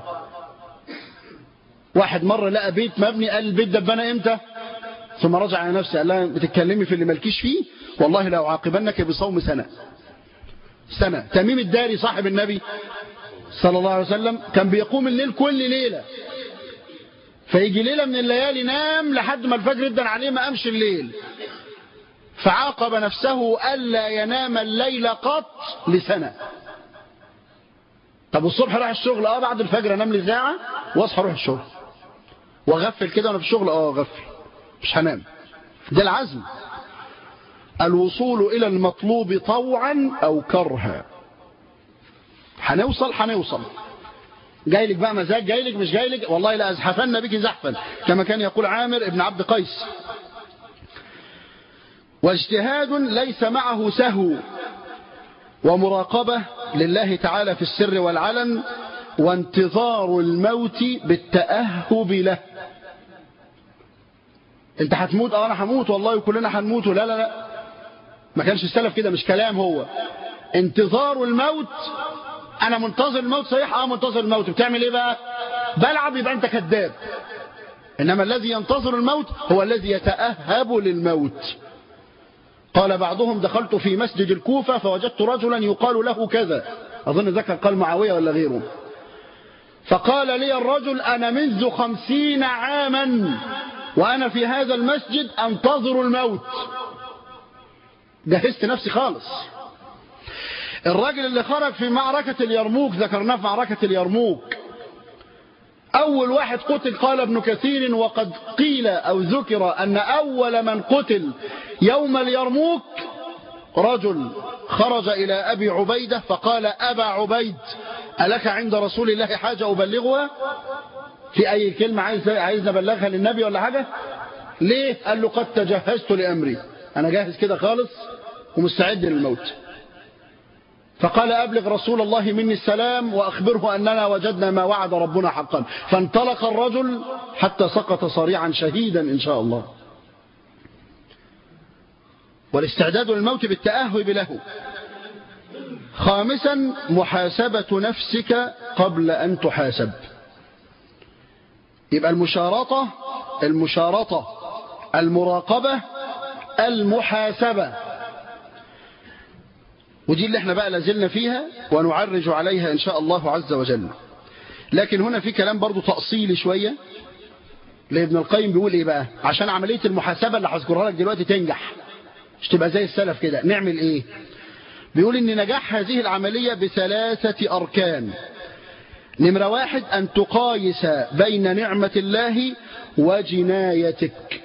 واحد مرة لقى بيت مبني قال البيت ده اتبنى امتى ثم رجع على نفسه قال لها بتتكلمي في اللي مالكيش فيه والله لا أعاقبنك بصوم سنة سنة تميم الداري صاحب النبي صلى الله عليه وسلم كان بيقوم الليل كل ليلة فيجي ليلة من الليالي نام لحد ما الفجر ادن عليه ما قامش الليل فعاقب نفسه ألا ينام الليل قط لسنة طب الصبح راح الشغل اه بعد الفجر انام لي ساعة واصحى اروح الشغل واغفل كده وانا في الشغل اه اغفل مش هنام ده العزم الوصول إلى المطلوب طوعا أو كرها هنوصل هنوصل جاي لك بقى مزاج جاي لك مش جاي لك والله لا أزحفن بك زحفا كما كان يقول عامر ابن عبد قيس واجتهاد ليس معه سهو ومراقبة لله تعالى في السر والعلن وانتظار الموت بالتأهب له انت هتموت اه انا هموت والله كلنا هنموت لا لا لا ما كانش السلف كده مش كلام هو انتظار الموت انا منتظر الموت صحيح اه منتظر الموت بتعمل ايه بقى بلعب يبقى انت كذاب انما الذي ينتظر الموت هو الذي يتأهب للموت قال بعضهم دخلت في مسجد الكوفة فوجدت رجلا يقال له كذا أظن ذكر قال معاوية ولا غيره فقال لي الرجل أنا منذ خمسين عاما وأنا في هذا المسجد أنتظر الموت جهزت نفسي خالص الراجل اللي خرج في معركة اليرموك ذكرناه في معركة اليرموك أول واحد قتل قال ابن كثير وقد قيل أو ذكر أن أول من قتل يوم اليرموك رجل خرج إلى أبي عبيدة فقال أبا عبيد ألك عند رسول الله حاجة أبلغها في أي كلمة عايز, عايز نبلغها للنبي ولا حاجة ليه قال له قد تجهزت لأمري أنا جاهز كده خالص ومستعد للموت فقال أبلغ رسول الله مني السلام وأخبره أننا وجدنا ما وعد ربنا حقا فانطلق الرجل حتى سقط صريعا شهيدا إن شاء الله والاستعداد للموت بالتأهب له خامسا محاسبة نفسك قبل أن تحاسب يبقى المشارطة المشارطة المراقبة المحاسبة ودي اللي احنا بقى لازلنا فيها ونعرج عليها إن شاء الله عز وجل لكن هنا في كلام برضو تأصيلي شوية لابن القيم بيقول ايه بقى عشان عملية المحاسبة اللي هذكرها لك دلوقتي تنجح مش تبقى زي السلف كده نعمل ايه بيقول ان نجاح هذه العملية بثلاثة اركان نمرة واحد ان تقايس بين نعمة الله وجنايتك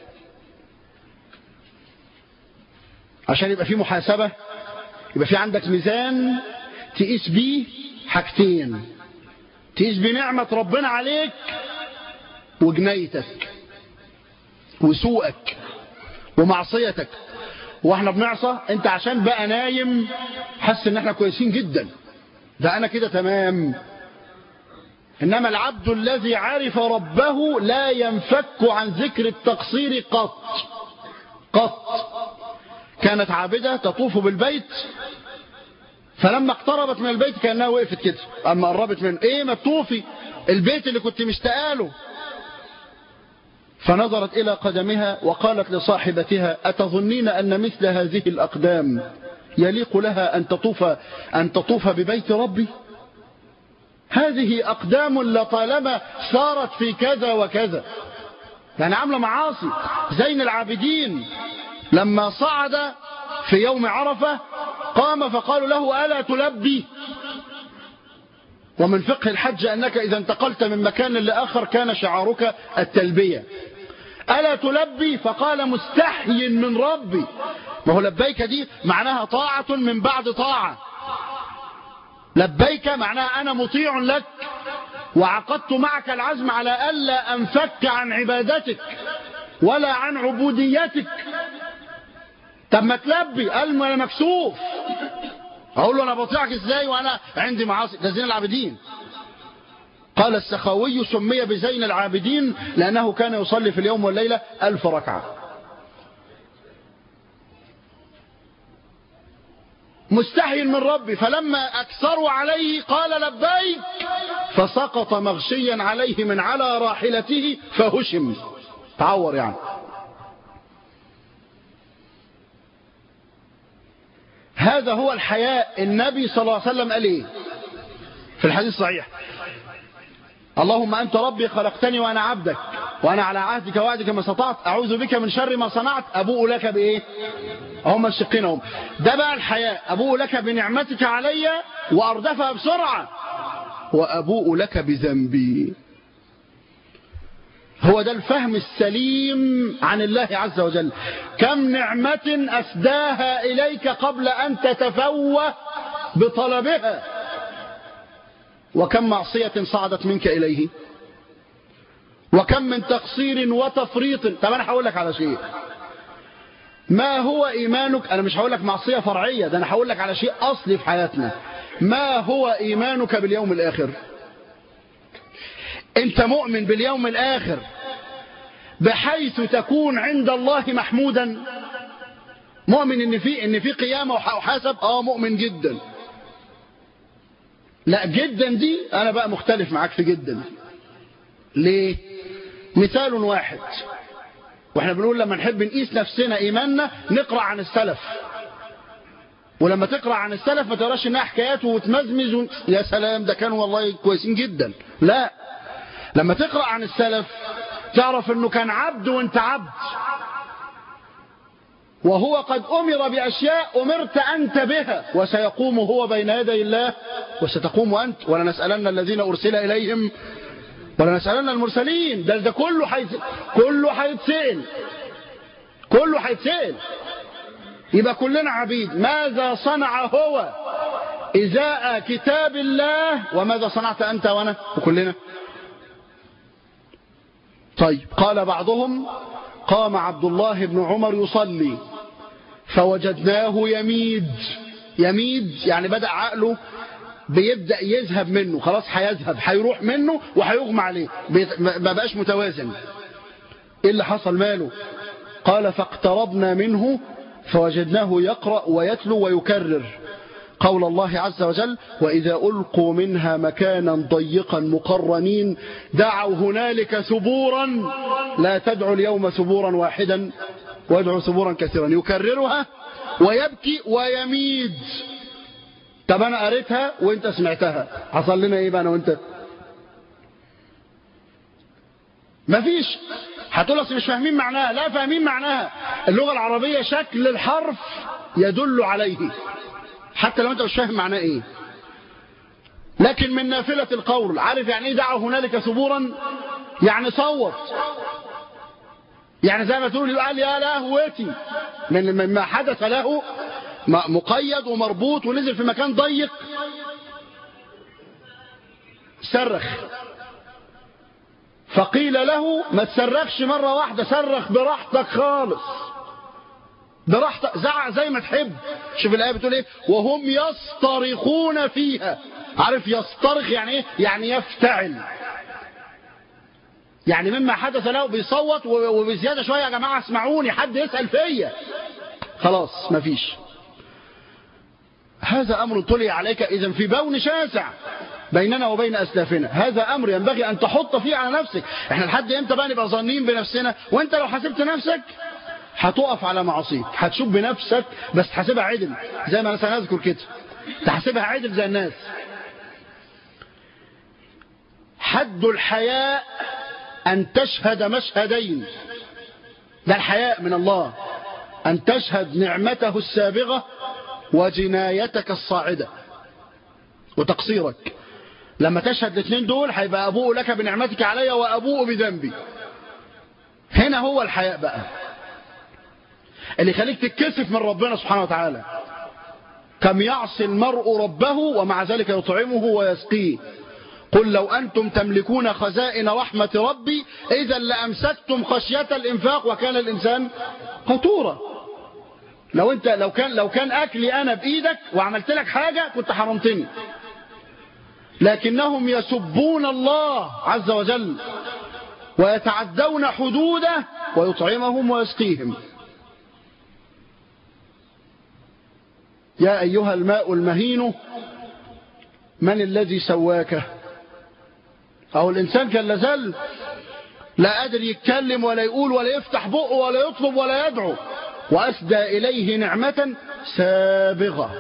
عشان يبقى في محاسبة يبقى في عندك ميزان تقيس بيه حاجتين تقيس بنعمة ربنا عليك وجنايتك وسوءك ومعصيتك واحنا بنعصى انت عشان بقى نايم حس ان احنا كويسين جدا ده انا كده تمام انما العبد الذي عرف ربه لا ينفك عن ذكر التقصير قط قط كانت عابدة تطوف بالبيت فلما اقتربت من البيت كأنها وقفت كده اما قربت من ايه ما تطوفي البيت اللي كنت مشتاقاله فنظرت إلى قدمها وقالت لصاحبتها أتظنين أن مثل هذه الأقدام يليق لها أن تطوف, أن تطوف ببيت ربي هذه أقدام لطالما صارت في كذا وكذا يعني عاملة معاصي زين العابدين لما صعد في يوم عرفة قام فقالوا له ألا تلبي ومن فقه الحج أنك إذا انتقلت من مكان لآخر كان شعارك التلبية ألا تلبي فقال مستحي من ربي ما هو لبيك دي معناها طاعة من بعد طاعة لبيك معناها أنا مطيع لك وعقدت معك العزم على ألا أنفك عن عبادتك ولا عن عبوديتك طب ما تلبي قال ما أنا مكسوف أقول له أنا بطيعك إزاي وأنا عندي معاصي ده زين العابدين قال السخاوي سمي بزين العابدين لأنه كان يصلي في اليوم والليلة ألف ركعة مستحي من ربي فلما أكثروا عليه قال لبيك فسقط مغشيا عليه من على راحلته فهشم تعور يعني هذا هو الحياء النبي صلى الله عليه وسلم قال ايه في الحديث الصحيح اللهم أنت ربي خلقتني وأنا عبدك وأنا على عهدك وعدك ما استطعت أعوذ بك من شر ما صنعت أبوء لك بإيه هم الشقين هم ده بقى الحياء أبوء لك بنعمتك علي وأردفها بسرعة وأبوء لك بذنبي هو ده الفهم السليم عن الله عز وجل كم نعمة أسداها إليك قبل أن تتفوه بطلبها وكم معصية صعدت منك إليه وكم من تقصير وتفريط طب أنا هقول لك على شيء ما هو إيمانك أنا مش هقول لك معصية فرعية ده أنا هقول لك على شيء أصلي في حياتنا ما هو إيمانك باليوم الآخر أنت مؤمن باليوم الآخر بحيث تكون عند الله محمودا مؤمن ان في ان في قيامه وحاسب اه مؤمن جدا لا جدا دي انا بقى مختلف معاك في جدا ليه مثال واحد واحنا بنقول لما نحب نقيس نفسنا ايماننا نقرا عن السلف ولما تقرا عن السلف ما تقراش انها حكايات وتمزمز و... يا سلام ده كانوا والله كويسين جدا لا لما تقرا عن السلف تعرف انه كان عبد وانت عبد وهو قد امر باشياء امرت انت بها وسيقوم هو بين يدي الله وستقوم انت ولا نسالن الذين ارسل اليهم ولا نسالن المرسلين ده ده كله حيث كله هيتسال كله هيتسال يبقى كلنا عبيد ماذا صنع هو ازاء كتاب الله وماذا صنعت انت وانا وكلنا طيب قال بعضهم قام عبد الله بن عمر يصلي فوجدناه يميد يميد يعني بدأ عقله بيبدأ يذهب منه خلاص هيذهب هيروح منه وهيغمى عليه ما بقاش متوازن ايه اللي حصل ماله قال فاقتربنا منه فوجدناه يقرأ ويتلو ويكرر قول الله عز وجل وإذا ألقوا منها مكانا ضيقا مقرنين دعوا هنالك ثبورا لا تدعوا اليوم ثبورا واحدا وادعوا ثبورا كثيرا يكررها ويبكي ويميد طب أنا قريتها وانت سمعتها حصل لنا ايه بقى انا وانت مفيش هتقول اصل مش فاهمين معناها لا فاهمين معناها اللغة العربية شكل الحرف يدل عليه حتى لو انت مش فاهم معناه ايه لكن من نافلة القول عارف يعني ايه دعوا هنالك ثبورا يعني صوت يعني زي ما تقول قال يا لهوتي من مما حدث له مقيد ومربوط ونزل في مكان ضيق صرخ فقيل له ما تصرخش مرة واحدة صرخ براحتك خالص براحتك زعق زي ما تحب شوف الآية بتقول ايه وهم يصطرخون فيها عارف يصطرخ يعني ايه يعني يفتعل يعني مما حدث له بيصوت وبزيادة شوية يا جماعة اسمعوني حد يسأل فيا خلاص مفيش هذا أمر طلع عليك إذا في بون شاسع بيننا وبين أسلافنا هذا أمر ينبغي أن تحط فيه على نفسك احنا لحد امتى بقى نبقى ظنين بنفسنا وانت لو حسبت نفسك هتقف على معاصيك هتشوف بنفسك بس تحسبها عدل زي ما انا سنذكر كده تحسبها عدل زي الناس حد الحياء أن تشهد مشهدين ده الحياء من الله أن تشهد نعمته السابغة وجنايتك الصاعدة وتقصيرك لما تشهد الاثنين دول هيبقى أبوء لك بنعمتك علي وأبوء بذنبي هنا هو الحياء بقى اللي يخليك تتكسف من ربنا سبحانه وتعالى كم يعصي المرء ربه ومع ذلك يطعمه ويسقيه قل لو أنتم تملكون خزائن رحمة ربي إذا لأمسكتم خشية الإنفاق وكان الإنسان قطورا لو انت لو كان لو كان اكلي انا بايدك وعملت لك حاجه كنت حرمتني لكنهم يسبون الله عز وجل ويتعدون حدوده ويطعمهم ويسقيهم يا أيها الماء المهين من الذي سواك أو الإنسان كان لازال لا قادر يتكلم ولا يقول ولا يفتح بقه ولا يطلب ولا يدعو وأسدى إليه نعمة سابغة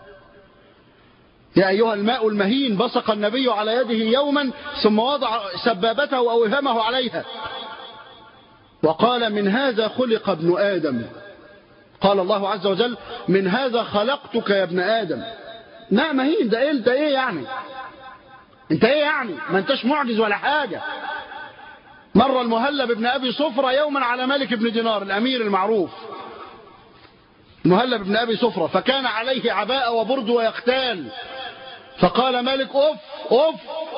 يا أيها الماء المهين بصق النبي على يده يوما ثم وضع سبابته أو إهمه عليها وقال من هذا خلق ابن آدم قال الله عز وجل من هذا خلقتك يا ابن آدم لا مهين ده إيه انت ايه يعني انت ايه يعني ما انتش معجز ولا حاجة مر المهلب بن أبي صفرة يوما على مالك بن دينار الأمير المعروف المهلب بن أبي صفرة فكان عليه عباءة وبرد ويختال فقال مالك أف أف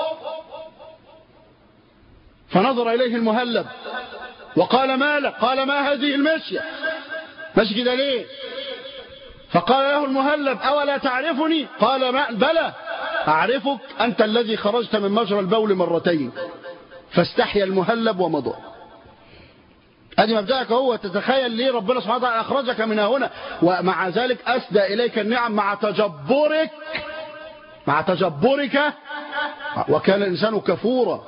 فنظر إليه المهلب وقال ما لك قال ما هذه المشية ماشي كده ليه فقال له المهلب أولا تعرفني قال ما بلى أعرفك أنت الذي خرجت من مجرى البول مرتين فاستحيا المهلب ومضى ادي مبدأك هو تتخيل ليه ربنا سبحانه وتعالى أخرجك من هنا ومع ذلك أسدى إليك النعم مع تجبرك مع تجبرك وكان الإنسان كفورا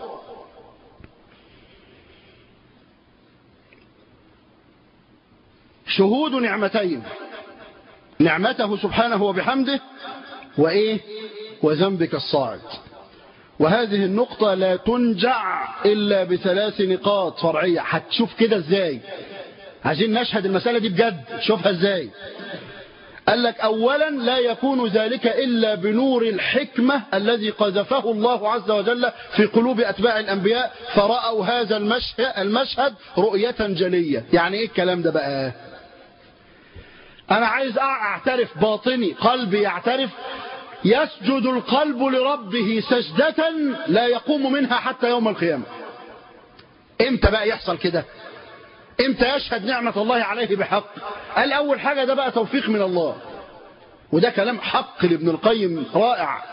شهود نعمتين نعمته سبحانه وبحمده وإيه وذنبك الصاعد وهذه النقطة لا تنجع إلا بثلاث نقاط فرعية هتشوف كده ازاي عايزين نشهد المسألة دي بجد شوفها ازاي قال لك أولا لا يكون ذلك إلا بنور الحكمة الذي قذفه الله عز وجل في قلوب أتباع الأنبياء فرأوا هذا المشهد, المشهد رؤية جلية يعني إيه الكلام ده بقى أنا عايز أعترف باطني قلبي يعترف يسجد القلب لربه سجدة لا يقوم منها حتى يوم القيامة امتى بقى يحصل كده امتى يشهد نعمة الله عليه بحق قال اول حاجة ده بقى توفيق من الله وده كلام حق لابن القيم رائع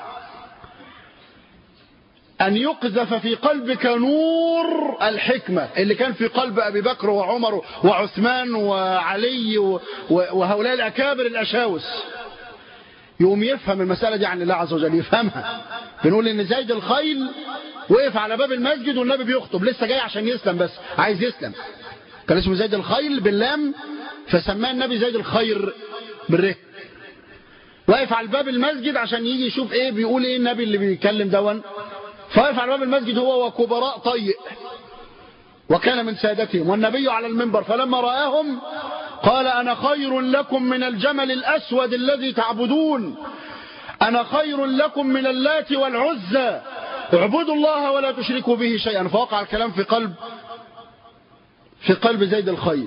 أن يقذف في قلبك نور الحكمة اللي كان في قلب أبي بكر وعمر وعثمان وعلي وهؤلاء الأكابر الأشاوس يقوم يفهم المسألة دي عن الله عز وجل يفهمها بنقول ان زيد الخيل وقف على باب المسجد والنبي بيخطب لسه جاي عشان يسلم بس عايز يسلم كان اسمه زيد الخيل باللام فسماه النبي زيد الخير بالره واقف على باب المسجد عشان يجي يشوف ايه بيقول ايه النبي اللي بيتكلم دون فواقف على باب المسجد هو وكبراء طيء وكان من سادتهم والنبي على المنبر فلما رآهم قال أنا خير لكم من الجمل الأسود الذي تعبدون أنا خير لكم من اللات والعزى اعبدوا الله ولا تشركوا به شيئا فوقع الكلام في قلب في قلب زيد الخير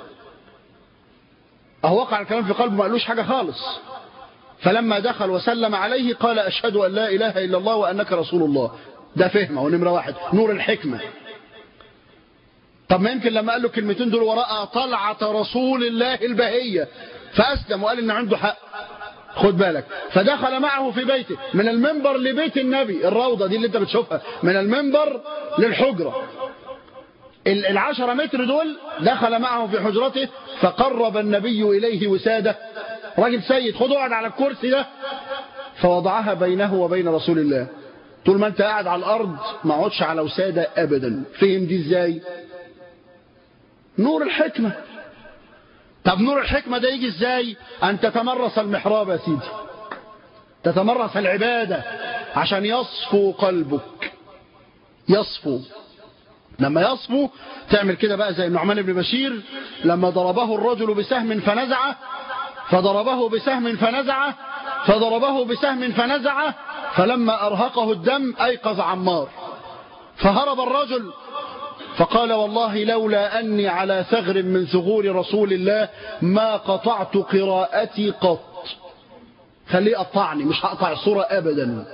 أهو وقع الكلام في قلبه ما قالوش حاجة خالص فلما دخل وسلم عليه قال أشهد أن لا إله إلا الله وأنك رسول الله ده فهمه ونمرة واحد نور الحكمة طب ما يمكن لما قال له الكلمتين دول وراء طلعة رسول الله البهية فأسلم وقال إن عنده حق خد بالك فدخل معه في بيته من المنبر لبيت النبي الروضة دي اللي انت بتشوفها من المنبر للحجرة العشرة متر دول دخل معه في حجرته فقرب النبي إليه وسادة راجل سيد خد اقعد على الكرسي ده فوضعها بينه وبين رسول الله طول ما انت قاعد على الأرض ما اقعدش على وسادة أبدا فهم دي ازاي نور الحكمة طب نور الحكمة ده يجي ازاي ان تتمرس المحراب يا سيدي تتمرس العبادة عشان يصفو قلبك يصفو لما يصفو تعمل كده بقى زي النعمان بن بشير لما ضربه الرجل بسهم فنزعه فضربه بسهم فنزعه فضربه بسهم فنزعه فلما أرهقه الدم أيقظ عمار فهرب الرجل فقال والله لولا أني على ثغر من ثغور رسول الله ما قطعت قراءتي قط خليه قطعني مش هقطع الصورة أبدا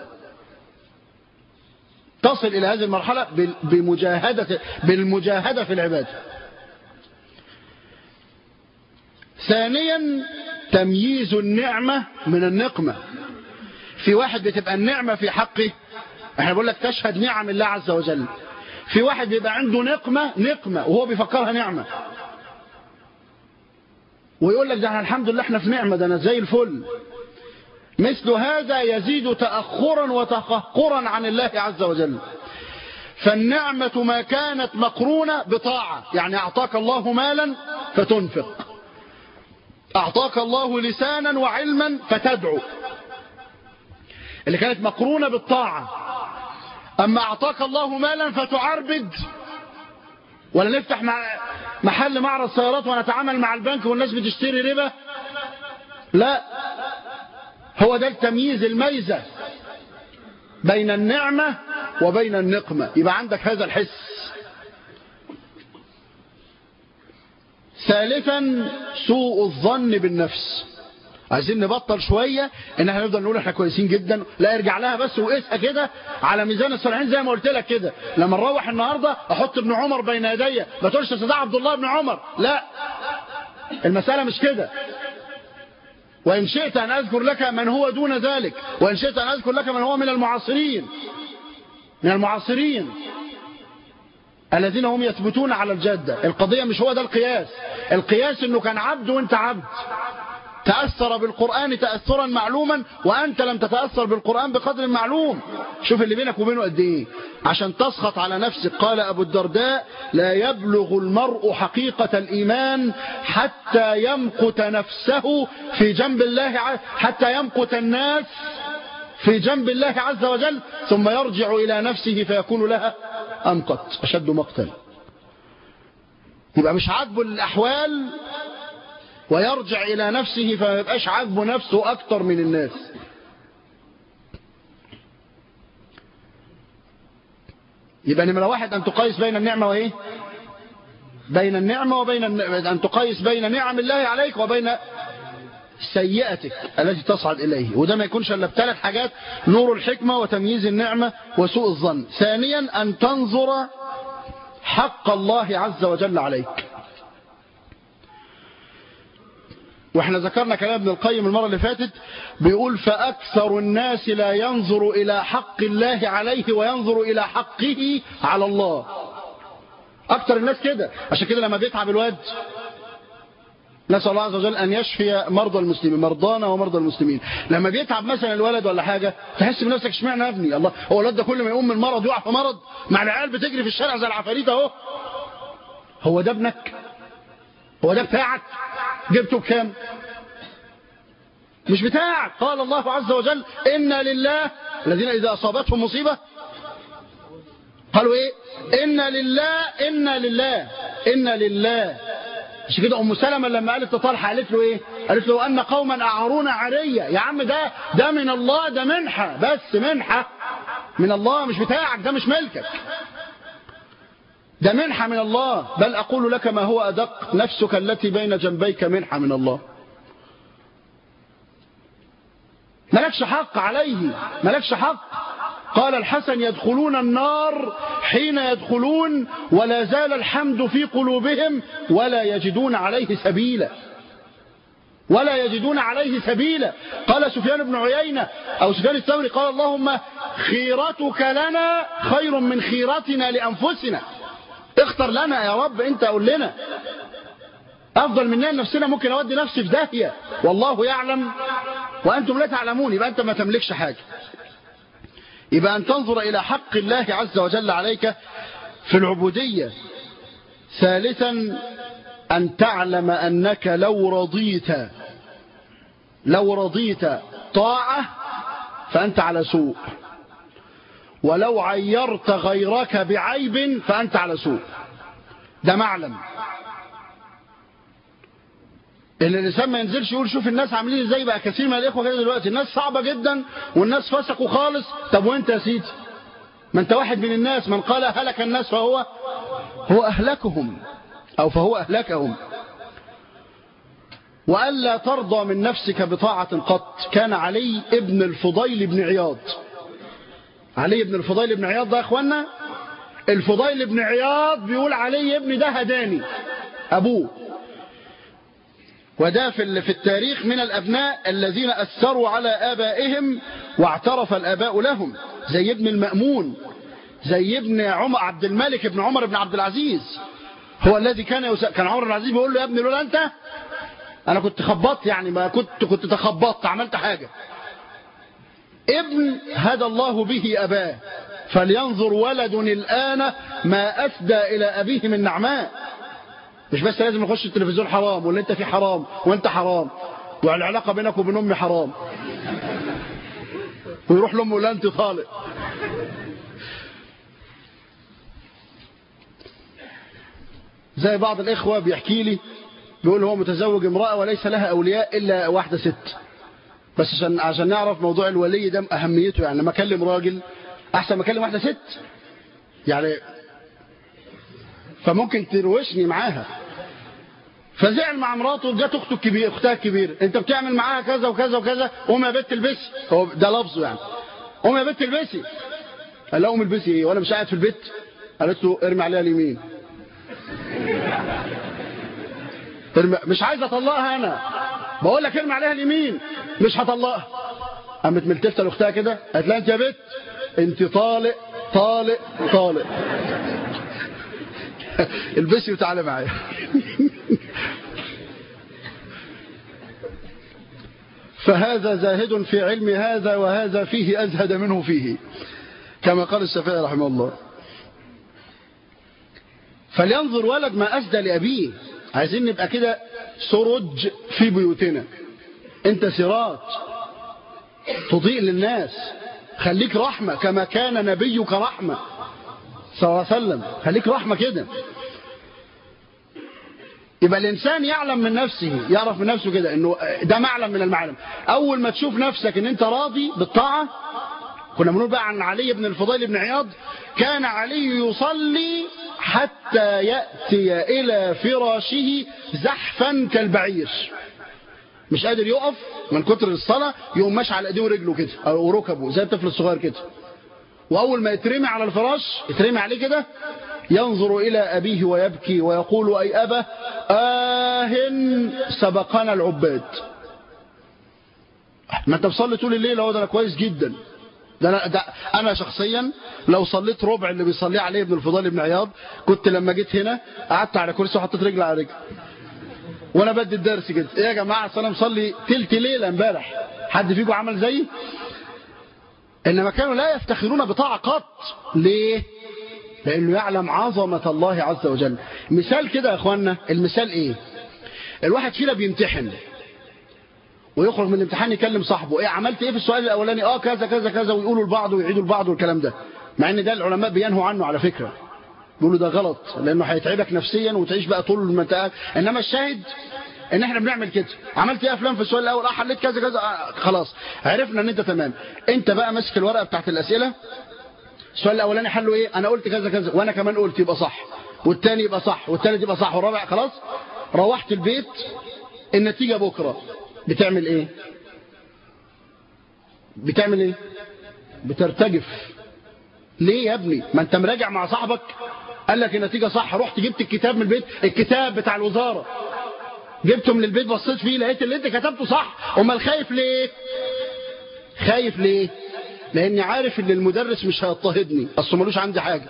تصل إلى هذه المرحلة بمجاهدة بالمجاهدة في العبادة ثانيا تمييز النعمة من النقمة في واحد بتبقى النعمة في حقه احنا بقول لك تشهد نعم الله عز وجل في واحد بيبقى عنده نقمة نقمة وهو بيفكرها نعمة ويقول لك ده احنا الحمد لله احنا في نعمة ده انا زي الفل مثل هذا يزيد تأخرا وتقهقرا عن الله عز وجل فالنعمة ما كانت مقرونة بطاعة يعني أعطاك الله مالا فتنفق أعطاك الله لسانا وعلما فتدعو اللي كانت مقرونة بالطاعة أما أعطاك الله مالا فتعربد ولا نفتح مع محل معرض سيارات ونتعامل مع البنك والناس بتشتري ربا لا هو ده التمييز الميزة بين النعمة وبين النقمة يبقى عندك هذا الحس ثالثا سوء الظن بالنفس عايزين نبطل شوية ان احنا نفضل نقول احنا كويسين جدا لا ارجع لها بس وقيسها كده على ميزان الصالحين زي ما قلت لك كده لما نروح النهاردة احط ابن عمر بين يدي ما تقولش ده عبد الله بن عمر لا المسألة مش كده وإن شئت أن أذكر لك من هو دون ذلك وإن شئت أن أذكر لك من هو من المعاصرين من المعاصرين الذين هم يثبتون على الجادة القضية مش هو ده القياس القياس انه كان عبد وانت عبد تأثر بالقرآن تأثرا معلوما وأنت لم تتأثر بالقرآن بقدر معلوم شوف اللي بينك وبينه قد إيه عشان تسخط على نفسك قال أبو الدرداء لا يبلغ المرء حقيقة الإيمان حتى يمقت نفسه في جنب الله حتى يمقت الناس في جنب الله عز وجل ثم يرجع إلى نفسه فيكون لها أمقت أشد مقتل يبقى مش عاجبه الأحوال ويرجع إلى نفسه فما يبقاش عاجبه نفسه أكتر من الناس يبقى نمرة واحد أن تقيس بين النعمة وإيه بين النعمة وبين أن تقيس بين نعم الله عليك وبين سيئتك التي تصعد إليه وده ما يكونش إلا بثلاث حاجات نور الحكمة وتمييز النعمة وسوء الظن ثانيا أن تنظر حق الله عز وجل عليك واحنا ذكرنا كلام ابن القيم المرة اللي فاتت بيقول فأكثر الناس لا ينظر إلى حق الله عليه وينظر إلى حقه على الله أكثر الناس كده عشان كده لما بيتعب الواد نسأل الله عز وجل أن يشفي مرضى المسلمين مرضانا ومرضى المسلمين لما بيتعب مثلا الولد ولا حاجة تحس بنفسك اشمعنى يا ابني الله هو الولد ده كل ما يقوم من مرض يقع في مرض مع العيال بتجري في الشارع زي العفاريت اهو هو ده ابنك هو ده بتاعك جبته بكام مش بتاعك قال الله عز وجل إن لله الذين إذا أصابتهم مصيبة قالوا إيه إن لله إن لله إن لله مش كده أم سلمة لما قالت لطلحة قالت له إيه قالت له أن قوما أعرونا عرية يا عم ده ده من الله ده منحة بس منحة من الله مش بتاعك ده مش ملكك ده منحة من الله بل أقول لك ما هو أدق نفسك التي بين جنبيك منحة من الله ملكش حق عليه ملكش حق قال الحسن يدخلون النار حين يدخلون ولا زال الحمد في قلوبهم ولا يجدون عليه سبيلا ولا يجدون عليه سبيلا قال سفيان بن عيينة أو سفيان الثوري قال اللهم خيرتك لنا خير من خيرتنا لأنفسنا اختر لنا يا رب انت قول لنا افضل مننا نفسنا ممكن اودي نفسي في داهيه والله يعلم وانتم لا تعلمون يبقى انت ما تملكش حاجه يبقى ان تنظر الى حق الله عز وجل عليك في العبوديه ثالثا ان تعلم انك لو رضيت لو رضيت طاعه فانت على سوء ولو عيرت غيرك بعيب فأنت على سوء ده معلم ان الانسان ما ينزلش يقول شوف الناس عاملين ازاي بقى كثير من الاخوه كده دلوقتي الناس صعبه جدا والناس فسقوا خالص طب وانت يا سيدي ما انت واحد من الناس من قال هلك الناس فهو هو اهلكهم او فهو اهلكهم والا ترضى من نفسك بطاعه قط كان علي ابن الفضيل بن عياض علي بن الفضيل بن عياض ده يا اخوانا الفضيل بن عياض بيقول علي ابني ده هداني ابوه وده في في التاريخ من الابناء الذين اثروا على ابائهم واعترف الاباء لهم زي ابن المأمون زي ابن عمر عبد الملك ابن عمر بن عبد العزيز هو الذي كان يس... كان عمر بن العزيز بيقول له يا ابني لولا انت انا كنت خبطت يعني ما كنت كنت تخبطت عملت حاجه ابن هدى الله به أباه فلينظر ولد الآن ما أفدى إلى أبيه من نعماء مش بس لازم يخش التلفزيون حرام ولا انت في حرام وانت حرام والعلاقة بينك وبين أمي حرام ويروح لأمه ولا انت طالق زي بعض الإخوة بيحكي لي بيقول هو متزوج امرأة وليس لها أولياء إلا واحدة ست بس عشان عشان نعرف موضوع الولي ده اهميته يعني لما اكلم راجل احسن ما اكلم واحده ست يعني فممكن تروشني معاها فزعل مع مراته جت اخته الكبيره اختها الكبيره انت بتعمل معاها كذا وكذا وكذا قوم يا بنت البسي هو ده لفظه يعني قوم يا بنت البسي قال لها قوم البسي ايه وانا مش قاعد في البيت قالت له ارمي عليها اليمين ارمي مش عايز اطلقها انا بقول لك ارمي عليها اليمين مش هطلقها قامت ملتفته لاختها كده قالت لها انت يا بنت انت طالق طالق طالق البسي وتعالى معايا فهذا زاهد في علم هذا وهذا فيه أزهد منه فيه كما قال الشافعي رحمه الله فلينظر ولد ما أسدى لأبيه عايزين نبقى كده سرج في بيوتنا انت سراج تضيء للناس خليك رحمة كما كان نبيك رحمة صلى الله عليه وسلم خليك رحمة كده يبقى الإنسان يعلم من نفسه يعرف من نفسه كده إنه ده معلم من المعلم أول ما تشوف نفسك إن أنت راضي بالطاعة كنا بنقول بقى عن علي بن الفضيل بن عياض كان علي يصلي حتى يأتي إلى فراشه زحفا كالبعير مش قادر يقف من كتر الصلاة يقوم ماشي على ايديه ورجله كده او ركبه زي الطفل الصغير كده واول ما يترمي على الفراش يترمي عليه كده ينظر الى ابيه ويبكي ويقول اي ابا آه سبقنا العباد ما انت بصلي طول الليل هو ده انا كويس جدا ده أنا, ده أنا شخصيا لو صليت ربع اللي بيصليه عليه ابن الفضال بن عياض كنت لما جيت هنا قعدت على كرسي وحطيت رجل على رجل وانا بدي الدرس كده ايه يا جماعه اصل انا مصلي تلت ليله امبارح حد فيكم عمل زيي انما كانوا لا يفتخرون بطاعه قط ليه لانه يعلم عظمه الله عز وجل مثال كده يا اخوانا المثال ايه الواحد فينا بيمتحن ويخرج من الامتحان يكلم صاحبه ايه عملت ايه في السؤال الاولاني اه كذا كذا كذا ويقولوا لبعض ويعيدوا لبعض والكلام ده مع ان ده العلماء بينهوا عنه على فكره بيقولوا ده غلط لانه هيتعبك نفسيا وتعيش بقى طول ما انت انما الشاهد ان احنا بنعمل كده عملت ايه يا فلان في السؤال الاول اه حليت كذا كذا آه خلاص عرفنا ان انت تمام انت بقى ماسك الورقه بتاعت الاسئله السؤال الاولاني حله ايه انا قلت كذا كذا وانا كمان قلت يبقى صح والتاني يبقى صح والتالت يبقى صح والرابع خلاص روحت البيت النتيجه بكره بتعمل ايه بتعمل ايه بترتجف ليه يا ابني ما انت مراجع مع صاحبك قال لك النتيجه صح رحت جبت الكتاب من البيت الكتاب بتاع الوزاره جبته من البيت بصيت فيه لقيت اللي انت كتبته صح امال خايف ليه خايف ليه لاني عارف ان المدرس مش هيضطهدني اصل ملوش عندي حاجه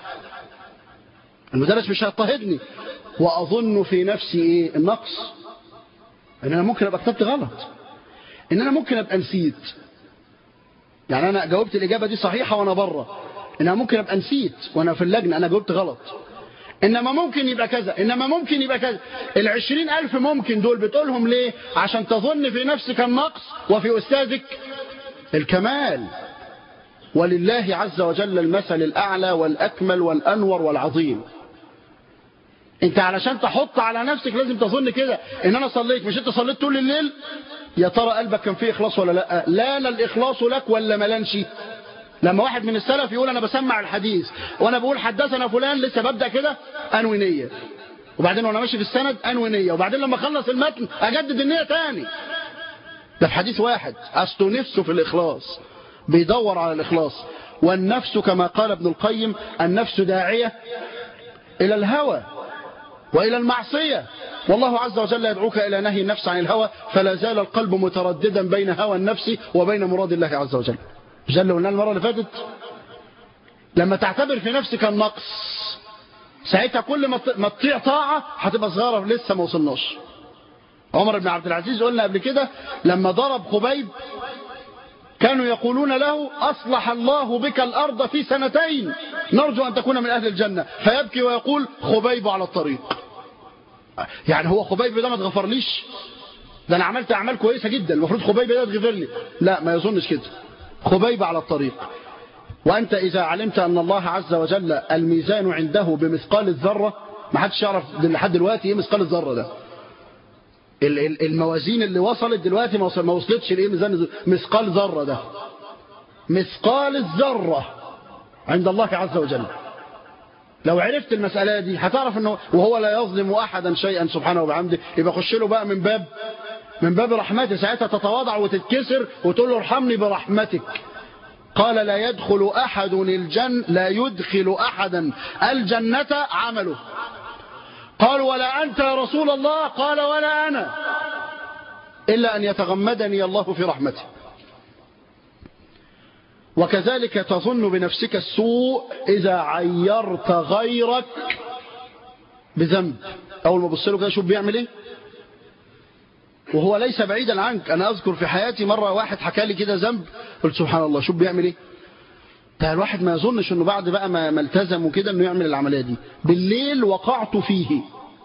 المدرس مش هيضطهدني واظن في نفسي ايه النقص ان انا ممكن ابقى كتبت غلط ان انا ممكن ابقى نسيت يعني انا جاوبت الاجابه دي صحيحه وانا بره انما ممكن ابقى نسيت وانا في اللجنه انا جاوبت غلط انما ممكن يبقى كذا انما ممكن يبقى كذا العشرين الف ممكن دول بتقولهم ليه عشان تظن في نفسك النقص وفي استاذك الكمال ولله عز وجل المثل الاعلى والاكمل والانور والعظيم انت علشان تحط على نفسك لازم تظن كده ان انا صليت مش انت صليت طول الليل يا ترى قلبك كان فيه اخلاص ولا لا لا لا الاخلاص لك ولا ملانشي لما واحد من السلف يقول انا بسمع الحديث وانا بقول حدثنا فلان لسه ببدا كده انوي نيه وبعدين وانا ماشي في السند انوي نيه وبعدين لما اخلص المتن اجدد النيه تاني ده في حديث واحد اصله نفسه في الاخلاص بيدور على الاخلاص والنفس كما قال ابن القيم النفس داعيه الى الهوى والى المعصيه والله عز وجل يدعوك الى نهي النفس عن الهوى فلا زال القلب مترددا بين هوى النفس وبين مراد الله عز وجل مش ده اللي قلناه المره اللي فاتت لما تعتبر في نفسك النقص ساعتها كل ما تطيع طاعه هتبقى صغيره لسه ما وصلناش عمر بن عبد العزيز قلنا قبل كده لما ضرب خبيب كانوا يقولون له أصلح الله بك الأرض في سنتين نرجو أن تكون من أهل الجنة فيبكي ويقول خبيب على الطريق يعني هو خبيب ده ما تغفرليش ده أنا عملت أعمال كويسة جدا المفروض خبيب ده تغفر لي لا ما يظنش كده خبيب على الطريق وأنت إذا علمت أن الله عز وجل الميزان عنده بمثقال الذرة ما حدش يعرف لحد دلوقتي إيه مثقال الذرة ده الموازين اللي وصلت دلوقتي ما وصلتش لايه ميزان مثقال ذره ده مثقال الذره عند الله عز وجل لو عرفت المسألة دي هتعرف انه وهو لا يظلم احدا شيئا سبحانه وبحمده يبقى خش له بقى من باب من باب رحمته ساعتها تتواضع وتتكسر وتقول له ارحمني برحمتك قال لا يدخل احد الجن لا يدخل احدا الجنة عمله قال ولا انت يا رسول الله قال ولا انا الا ان يتغمدني الله في رحمته وكذلك تظن بنفسك السوء إذا عيرت غيرك بذنب أول ما بص له كده شوف بيعمل إيه وهو ليس بعيدا عنك أنا أذكر في حياتي مرة واحد حكى لي كده ذنب قلت سبحان الله شوف بيعمل إيه ده الواحد ما يظنش انه بعد بقى ما ما التزم وكده انه يعمل العمليه دي بالليل وقعت فيه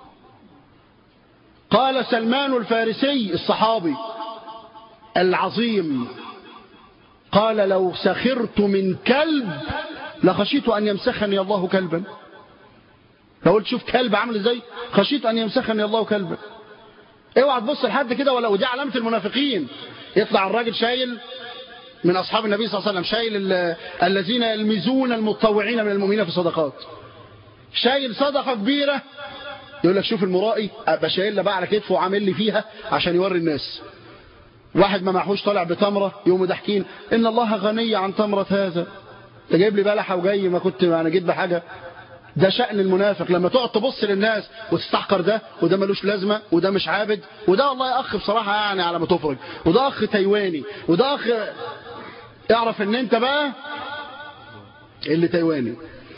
قال سلمان الفارسي الصحابي العظيم قال لو سخرت من كلب لخشيت أن يمسخني الله كلبا لو قلت شوف كلب عامل ازاي خشيت أن يمسخني الله كلبا اوعى تبص لحد كده ولا ودي علامة المنافقين يطلع الراجل شايل من أصحاب النبي صلى الله عليه وسلم شايل الذين يلمزون المتطوعين من المؤمنين في الصدقات شايل صدقة كبيرة يقول لك شوف المرائي ابقى شايلها بقى على كتفه وعامل لي فيها عشان يوري الناس واحد ما معهوش طالع بتمرة يوم ضحكين إن الله غني عن تمرة هذا انت جايب لي بلحة وجاي ما كنت أنا جيت بحاجة ده شأن المنافق لما تقعد تبص للناس وتستحقر ده وده ملوش لازمة وده مش عابد وده والله أخ بصراحة يعني على ما تفرج وده أخ تايواني وده أخ اعرف ان انت بقى اللي تايواني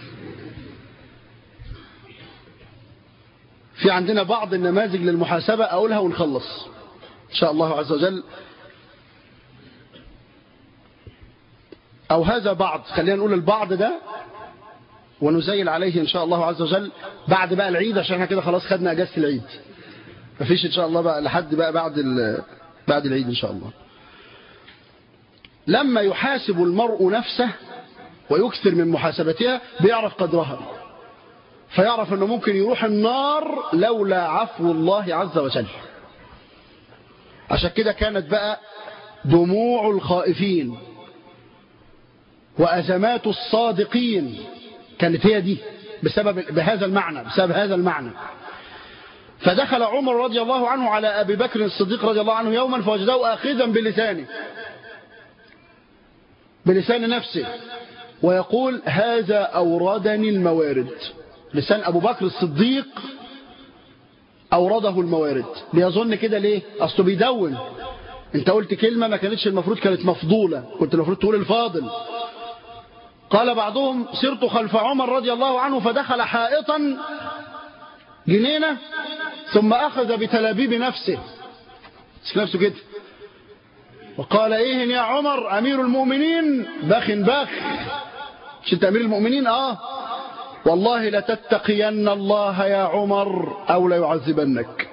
في عندنا بعض النماذج للمحاسبة أقولها ونخلص إن شاء الله عز وجل أو هذا بعض خلينا نقول البعض ده ونزيل عليه إن شاء الله عز وجل بعد بقى العيد عشان احنا كده خلاص خدنا أجازة العيد مفيش إن شاء الله بقى لحد بقى بعد بعد العيد إن شاء الله لما يحاسب المرء نفسه ويكثر من محاسبتها بيعرف قدرها فيعرف أنه ممكن يروح النار لولا عفو الله عز وجل عشان كده كانت بقى دموع الخائفين وأزمات الصادقين كانت هي دي بسبب بهذا المعنى بسبب هذا المعنى فدخل عمر رضي الله عنه على أبي بكر الصديق رضي الله عنه يوما فوجده آخذا بلسانه بلسان نفسه ويقول هذا أوردني الموارد لسان أبو بكر الصديق أورده الموارد بيظن كده ليه أصله بيدون انت قلت كلمة ما كانتش المفروض كانت مفضولة كنت المفروض تقول الفاضل قال بعضهم سرت خلف عمر رضي الله عنه فدخل حائطا جنينة ثم أخذ بتلابيب نفسه نفسه كده وقال ايه يا عمر امير المؤمنين باخ باخ مش انت امير المؤمنين اه والله لتتقين الله يا عمر او ليعذبنك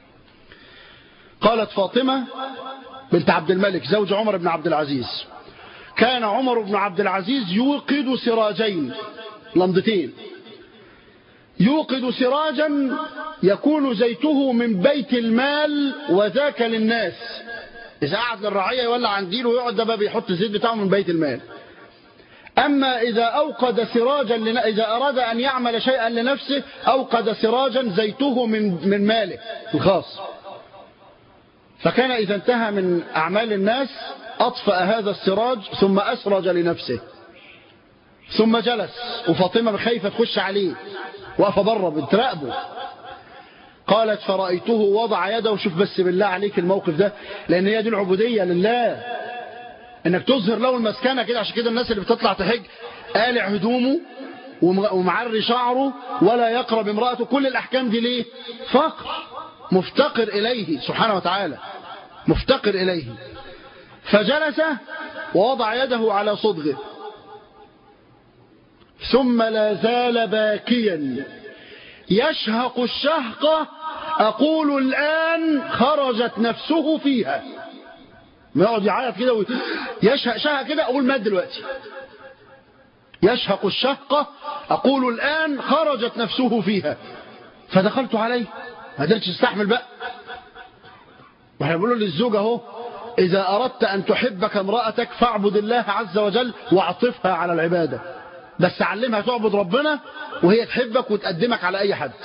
قالت فاطمة بنت عبد الملك زوج عمر بن عبد العزيز كان عمر بن عبد العزيز يوقد سراجين لمضتين يوقد سراجا يكون زيته من بيت المال وذاك للناس إذا قعد للرعية يولع عن ديله ويقعد ده بقى بيحط الزيت بتاعه من بيت المال أما إذا أوقد سراجا لن... إذا أراد أن يعمل شيئا لنفسه أوقد سراجا زيته من من ماله الخاص فكان إذا انتهى من أعمال الناس أطفأ هذا السراج ثم أسرج لنفسه ثم جلس وفاطمة خايفة تخش عليه وقف بره بتراقبه قالت فرأيته وضع يده وشوف بس بالله عليك الموقف ده لأن هي دي العبودية لله انك تظهر له المسكنة كده عشان كده الناس اللي بتطلع تحج قالع هدومه ومعري شعره ولا يقرب امرأته كل الأحكام دي ليه فقر مفتقر إليه سبحانه وتعالى مفتقر إليه فجلس ووضع يده على صدغه ثم لا زال باكيا يشهق الشهقة أقول الآن خرجت نفسه فيها ما يقعد يعيط كده يشهق شهق كده أقول مات دلوقتي يشهق الشهقة أقول الآن خرجت نفسه فيها فدخلت عليه ما قدرتش استحمل بقى واحنا بنقول للزوج اهو إذا أردت أن تحبك امرأتك فاعبد الله عز وجل واعطفها على العبادة بس علمها تعبد ربنا وهي تحبك وتقدمك على أي حد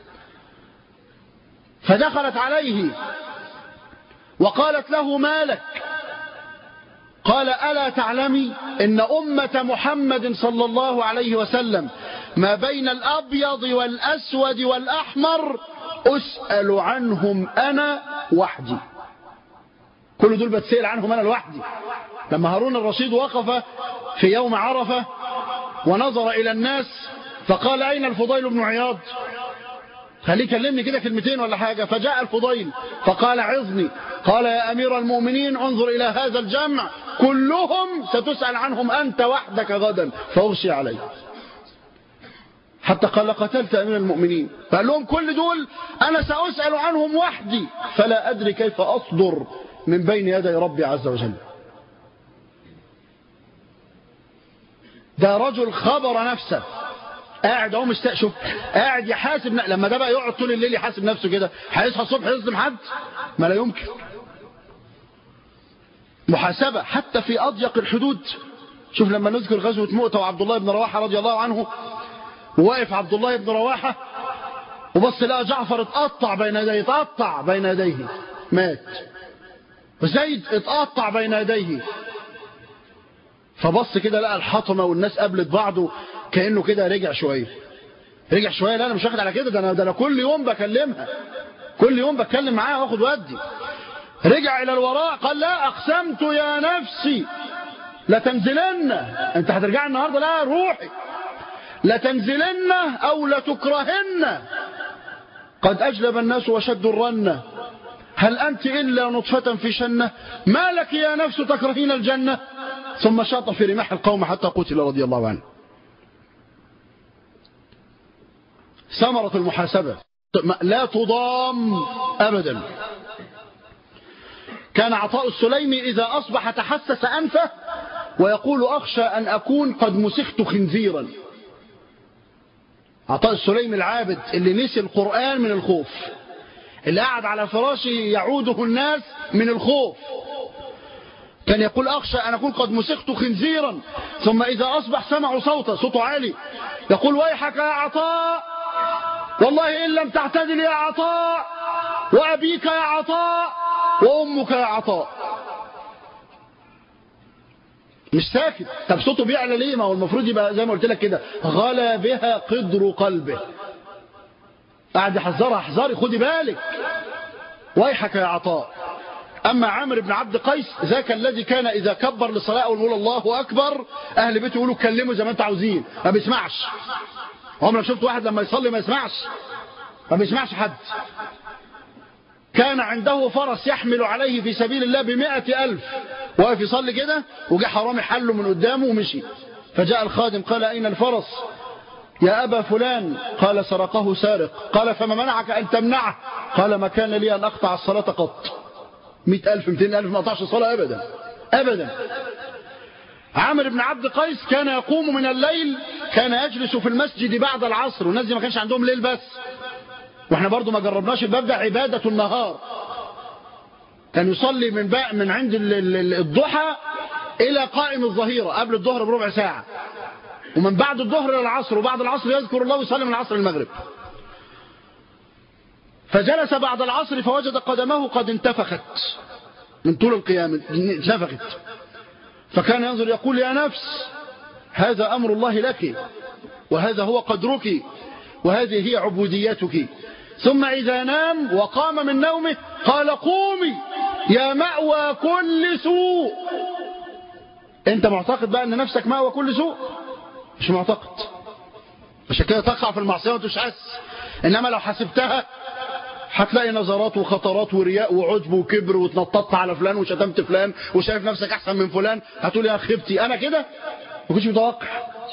فدخلت عليه وقالت له مالك قال ألا تعلمي إن أمة محمد صلى الله عليه وسلم ما بين الأبيض والأسود والأحمر أسأل عنهم أنا وحدي كل دول بتسأل عنهم أنا لوحدي لما هارون الرشيد وقف في يوم عرفة ونظر إلى الناس فقال أين الفضيل بن عياض خليه يكلمني كده كلمتين ولا حاجة فجاء الفضيل فقال عظني قال يا أمير المؤمنين انظر إلى هذا الجمع كلهم ستسأل عنهم أنت وحدك غدا فأغشي عليه حتى قال قتلت أمير المؤمنين فقال لهم كل دول أنا سأسأل عنهم وحدي فلا أدري كيف أصدر من بين يدي ربي عز وجل ده رجل خبر نفسه قاعد اهو مستشف قاعد يحاسب لما ده بقى يقعد طول الليل يحاسب نفسه كده هيصحى الصبح يظلم حد ما لا يمكن محاسبة حتى في أضيق الحدود شوف لما نذكر غزوة مؤتة وعبد الله بن رواحة رضي الله عنه وواقف عبد الله بن رواحة وبص لقى جعفر اتقطع بين يديه اتقطع بين يديه مات وزيد اتقطع بين يديه فبص كده لقى الحطمة والناس قابلت بعضه كأنه كده رجع شوية رجع شوية لا أنا مش واخد على كده ده أنا, ده أنا كل يوم بكلمها كل يوم بتكلم معاها واخد ودي رجع إلى الوراء قال لا أقسمت يا نفسي لتنزلن أنت هترجع النهاردة لا روحي لتنزلن أو لتكرهن قد أجلب الناس وشدوا الرنة هل أنت إلا نطفة في شنة ما لك يا نفس تكرهين الجنة ثم شاط في رماح القوم حتى قتل رضي الله عنه ثمرة المحاسبة لا تضام أبدا كان عطاء السليمي إذا أصبح تحسس أنفه ويقول أخشى أن أكون قد مسخت خنزيرا عطاء السليمي العابد اللي نسي القرآن من الخوف اللي قعد على فراشه يعوده الناس من الخوف كان يقول أخشى أن أكون قد مسخت خنزيرا ثم إذا أصبح سمعوا صوته صوته عالي يقول ويحك يا عطاء والله إن لم تعتدل يا عطاء وأبيك يا عطاء وأمك يا عطاء مش ساكت طب صوته بيعلى ليه ما هو المفروض يبقى زي ما قلت لك كده غلا بها قدر قلبه قاعد يحذرها احذري خدي بالك ويحك يا عطاء أما عامر بن عبد قيس ذاك الذي كان إذا كبر للصلاة ونقول الله أكبر أهل بيته يقولوا كلموا زي ما أنتوا عاوزين ما بيسمعش عمرك شفت واحد لما يصلي ما يسمعش ما بيسمعش حد كان عنده فرس يحمل عليه في سبيل الله بمائة ألف واقف يصلي كده وجاء حرامي حله من قدامه ومشي فجاء الخادم قال أين الفرس يا أبا فلان قال سرقه سارق قال فما منعك أن تمنعه قال ما كان لي أن أقطع الصلاة قط مئة ألف مئتين ألف ما أقطعش الصلاة أبدا أبدا عامر بن عبد قيس كان يقوم من الليل كان يجلس في المسجد بعد العصر والناس دي ما كانش عندهم ليل بس واحنا برضو ما جربناش الباب ده عبادة النهار كان يصلي من بقى من عند الضحى إلى قائم الظهيرة قبل الظهر بربع ساعة ومن بعد الظهر إلى العصر وبعد العصر يذكر الله ويصلي من العصر المغرب فجلس بعد العصر فوجد قدمه قد انتفخت من طول القيام انتفخت فكان ينظر يقول يا نفس هذا أمر الله لك وهذا هو قدرك وهذه هي عبوديتك ثم إذا نام وقام من نومه قال قومي يا مأوى كل سوء انت معتقد بقى ان نفسك مأوى كل سوء مش معتقد عشان كده تقع في المعصية وتشعس انما لو حسبتها هتلاقي نظرات وخطرات ورياء وعجب وكبر وتنططت على فلان وشتمت فلان وشايف نفسك احسن من فلان هتقول يا خيبتي انا كده ما كنتش متوقع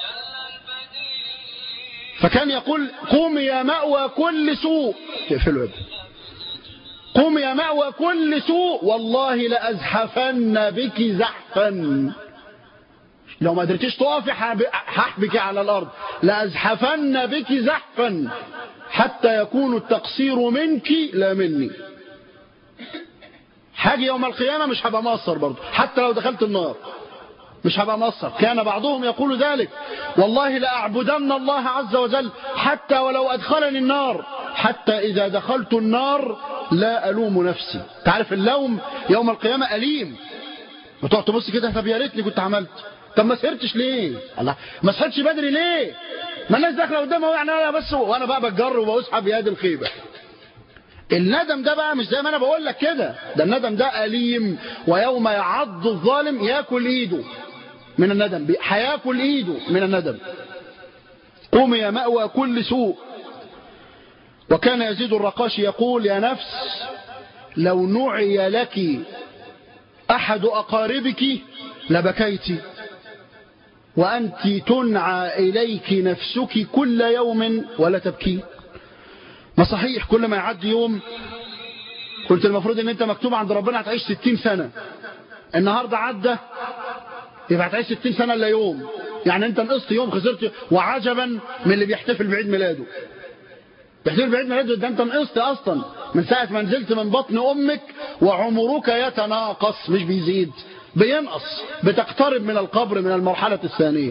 فكان يقول قوم يا مأوى كل سوء تقفلوا يا قوم يا مأوى كل سوء والله لأزحفن بك زحفا لو ما قدرتيش تقفي هحبك على الأرض لأزحفن بك زحفا حتى يكون التقصير منك لا مني حاجة يوم القيامة مش هبقى مقصر برضه حتى لو دخلت النار مش هبقى مقصر كان بعضهم يقول ذلك والله لأعبدن الله عز وجل حتى ولو أدخلني النار حتى إذا دخلت النار لا ألوم نفسي تعرف اللوم يوم القيامة أليم وتقعد تبص كده طب يا ريتني كنت عملت طب ما سهرتش ليه الله ما سهرتش بدري ليه ما الناس داخله قدامها يعني انا بس وانا بقى بتجر وبسحب يد الخيبه الندم ده بقى مش زي ما انا بقول لك كده ده الندم ده أليم ويوم يعض الظالم ياكل ايده من الندم هياكل ايده من الندم قوم يا مأوى كل سوء وكان يزيد الرقاش يقول يا نفس لو نعي لك أحد أقاربك لبكيت وأنت تنعى إليك نفسك كل يوم ولا تبكي ما صحيح كل ما يعدي يوم كنت المفروض ان انت مكتوب عند ربنا هتعيش 60 سنة النهاردة عدى يبقى هتعيش 60 سنة الا يوم يعني انت نقصت يوم خسرت وعجبا من اللي بيحتفل بعيد ميلاده بيحتفل بعيد ميلاده ده انت نقصت اصلا من ساعة ما نزلت من بطن امك وعمرك يتناقص مش بيزيد بينقص بتقترب من القبر من المرحلة الثانية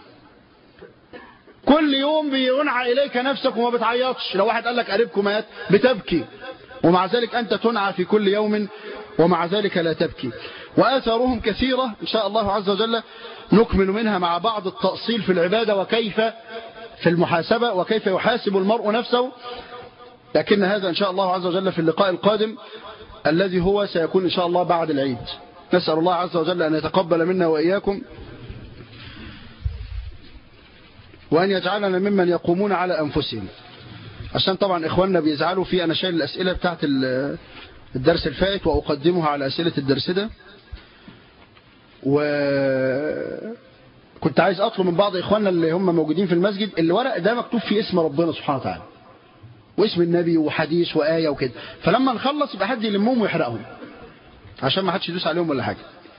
كل يوم بينعى إليك نفسك وما بتعيطش لو واحد قال لك قريبكم مات بتبكي ومع ذلك أنت تنعى في كل يوم ومع ذلك لا تبكي وآثارهم كثيرة إن شاء الله عز وجل نكمل منها مع بعض التأصيل في العبادة وكيف في المحاسبة وكيف يحاسب المرء نفسه لكن هذا إن شاء الله عز وجل في اللقاء القادم الذي هو سيكون إن شاء الله بعد العيد نسأل الله عز وجل أن يتقبل منا وإياكم وأن يجعلنا ممن يقومون على أنفسهم عشان طبعا إخواننا بيزعلوا في أنا شايل الأسئلة بتاعت الدرس الفائت وأقدمها على أسئلة الدرس ده وكنت عايز أطلب من بعض إخواننا اللي هم موجودين في المسجد الورق ده مكتوب فيه اسم ربنا سبحانه وتعالى واسم النبي وحديث وآية وكده فلما نخلص يبقى حد يلمهم ويحرقهم عشان ما حدش يدوس عليهم ولا حاجة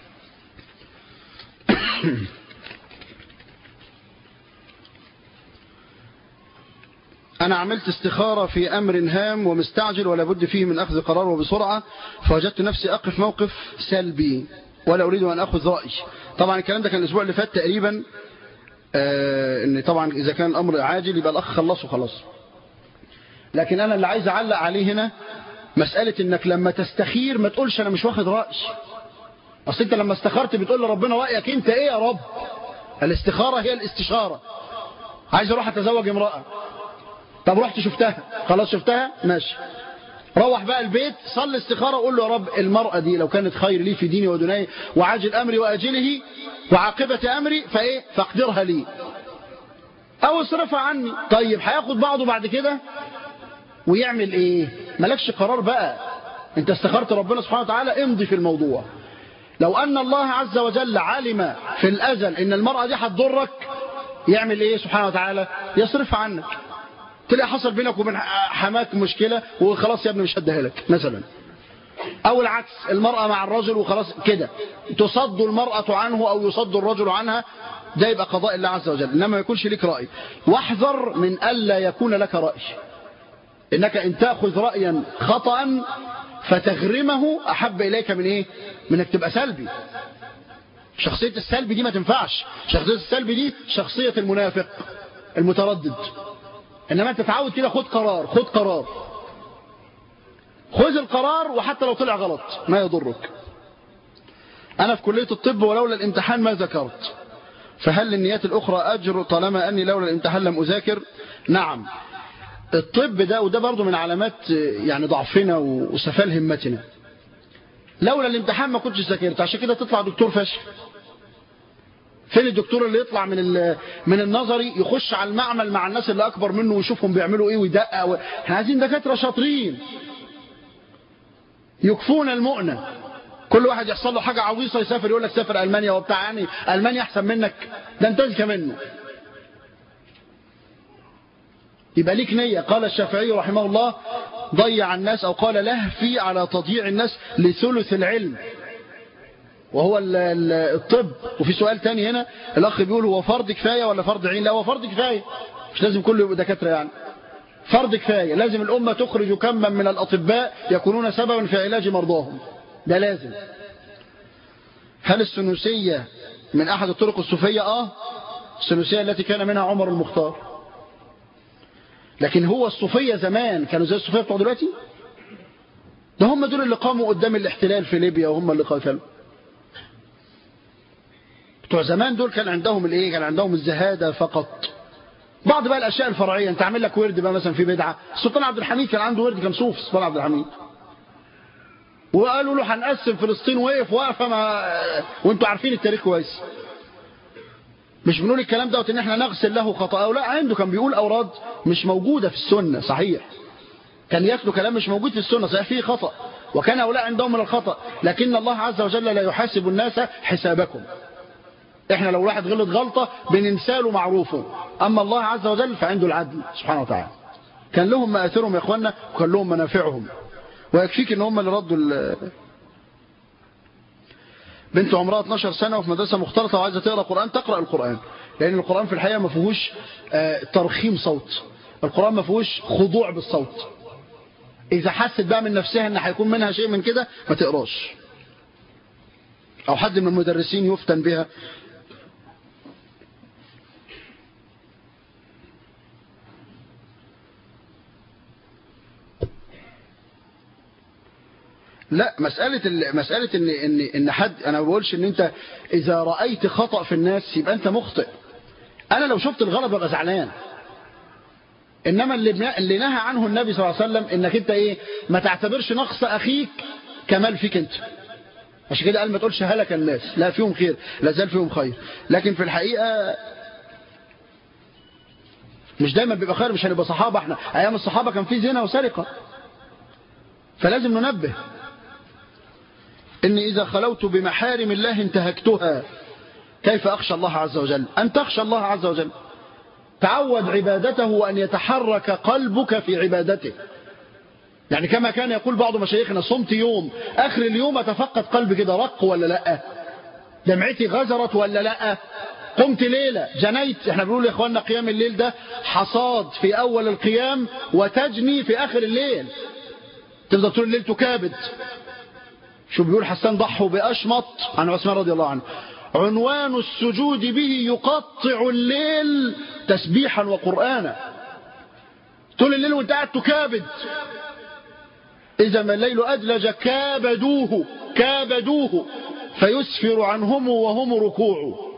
أنا عملت استخارة في أمر هام ومستعجل ولا بد فيه من أخذ قرار وبسرعة فوجدت نفسي أقف موقف سلبي ولا أريد أن أخذ رأي طبعا الكلام ده كان الأسبوع اللي فات تقريبا آه إن طبعا إذا كان الأمر عاجل يبقى الأخ خلصه خلاص لكن أنا اللي عايز أعلق عليه هنا مسألة إنك لما تستخير ما تقولش أنا مش واخد رأي أصل أنت لما استخرت بتقول لربنا رأيك أنت إيه يا رب الاستخارة هي الاستشارة عايز أروح أتزوج امرأة طب رحت شفتها خلاص شفتها ماشي روح بقى البيت صلي استخارة وقول له يا رب المرأة دي لو كانت خير لي في ديني ودنياي وعاجل أمري وأجله وعاقبة أمري فإيه فاقدرها لي أو اصرفها عني طيب هياخد بعضه بعد كده ويعمل إيه مالكش قرار بقى انت استخرت ربنا سبحانه وتعالى امضي في الموضوع لو أن الله عز وجل علم في الأزل إن المرأة دي هتضرك يعمل إيه سبحانه وتعالى يصرفها عنك تلاقي حصل بينك وبين حماك مشكلة وخلاص يا ابني مش هديها لك مثلا أو العكس المرأة مع الرجل وخلاص كده تصد المرأة عنه أو يصد الرجل عنها ده يبقى قضاء الله عز وجل إنما ما يكونش لك رأي واحذر من ألا يكون لك رأي إنك إن تأخذ رأيا خطأ فتغرمه أحب إليك من إيه من إنك تبقى سلبي شخصية السلبي دي ما تنفعش شخصية السلبي دي شخصية المنافق المتردد إنما أنت تعود كده خد قرار خد قرار خذ القرار وحتى لو طلع غلط ما يضرك أنا في كلية الطب ولولا الامتحان ما ذكرت فهل للنيات الأخرى أجر طالما أني لولا الامتحان لم أذاكر نعم الطب ده وده برضو من علامات يعني ضعفنا وسفال همتنا لولا الامتحان ما كنتش ذاكرت عشان كده تطلع دكتور فاشل فين الدكتور اللي يطلع من من النظري يخش على المعمل مع الناس اللي اكبر منه ويشوفهم بيعملوا ايه ويدقق و... احنا عايزين دكاتره شاطرين يكفون المؤنه كل واحد يحصل له حاجه عويصه يسافر يقول لك سافر المانيا وبتاع يعني المانيا احسن منك ده انت اذكى منه يبقى ليك نية قال الشافعي رحمه الله ضيع الناس أو قال لهفي على تضييع الناس لثلث العلم وهو الطب وفي سؤال تاني هنا الأخ بيقول هو فرض كفاية ولا فرض عين لا هو فرض كفاية مش لازم كله يبقى دكاترة يعني فرض كفاية لازم الأمة تخرج كما من الأطباء يكونون سببا في علاج مرضاهم ده لازم هل السنوسية من أحد الطرق الصوفية آه السنوسية التي كان منها عمر المختار لكن هو الصوفية زمان كانوا زي الصوفية بتوع دلوقتي ده هم دول اللي قاموا قدام الاحتلال في ليبيا وهم اللي قاتلوا بتوع زمان دول كان عندهم الايه كان عندهم الزهاده فقط بعض بقى الاشياء الفرعيه انت عامل لك ورد بقى مثلا في بدعه السلطان عبد الحميد كان عنده ورد كان صوف السلطان عبد الحميد وقالوا له هنقسم فلسطين وقف واقفه ما وانتوا عارفين التاريخ كويس مش بنقول الكلام دوت ان احنا نغسل له خطأه لا عنده كان بيقول اوراد مش موجوده في السنه صحيح كان يتلو كلام مش موجود في السنه صحيح فيه خطأ وكان هؤلاء عندهم من الخطأ لكن الله عز وجل لا يحاسب الناس حسابكم احنا لو واحد غلط غلطة بننساله معروفه اما الله عز وجل فعنده العدل سبحانه وتعالى كان لهم مآثرهم يا اخوانا وكان لهم منافعهم ويكفيك ان هم اللي ردوا ال... بنت عمرها 12 سنة وفي مدرسة مختلطة وعايزة تقرأ قرآن تقرأ القرآن لأن القرآن في الحقيقة ما فيهوش ترخيم صوت القرآن ما فيهوش خضوع بالصوت إذا حست بقى من نفسها إن هيكون منها شيء من كده ما تقراش أو حد من المدرسين يفتن بها لا مسألة مسألة إن إن إن حد أنا ما بقولش إن أنت إذا رأيت خطأ في الناس يبقى أنت مخطئ أنا لو شفت الغلط ببقى زعلان إنما اللي اللي نهى عنه النبي صلى الله عليه وسلم إنك أنت إيه ما تعتبرش نقص أخيك كمال فيك أنت عشان كده قال ما تقولش هلك الناس لا فيهم خير لا زال فيهم خير لكن في الحقيقة مش دايما بيبقى خير مش هنبقى صحابة احنا ايام الصحابة كان في زنا وسرقة فلازم ننبه إني إذا خلوت بمحارم الله انتهكتها كيف أخشى الله عز وجل أن تخشى الله عز وجل تعود عبادته وأن يتحرك قلبك في عبادته يعني كما كان يقول بعض مشايخنا صمت يوم آخر اليوم أتفقد قلبي كده رق ولا لا دمعتي غزرت ولا لا قمت ليلة جنيت احنا بنقول يا اخواننا قيام الليل ده حصاد في أول القيام وتجني في آخر الليل تفضل طول الليل تكابد شو بيقول حسان ضحوا بأشمط عن عثمان رضي الله عنه عنوان السجود به يقطع الليل تسبيحا وقرآنا طول الليل وانت قاعد تكابد إذا ما الليل أدلج كابدوه كابدوه فيسفر عنهم وهم ركوع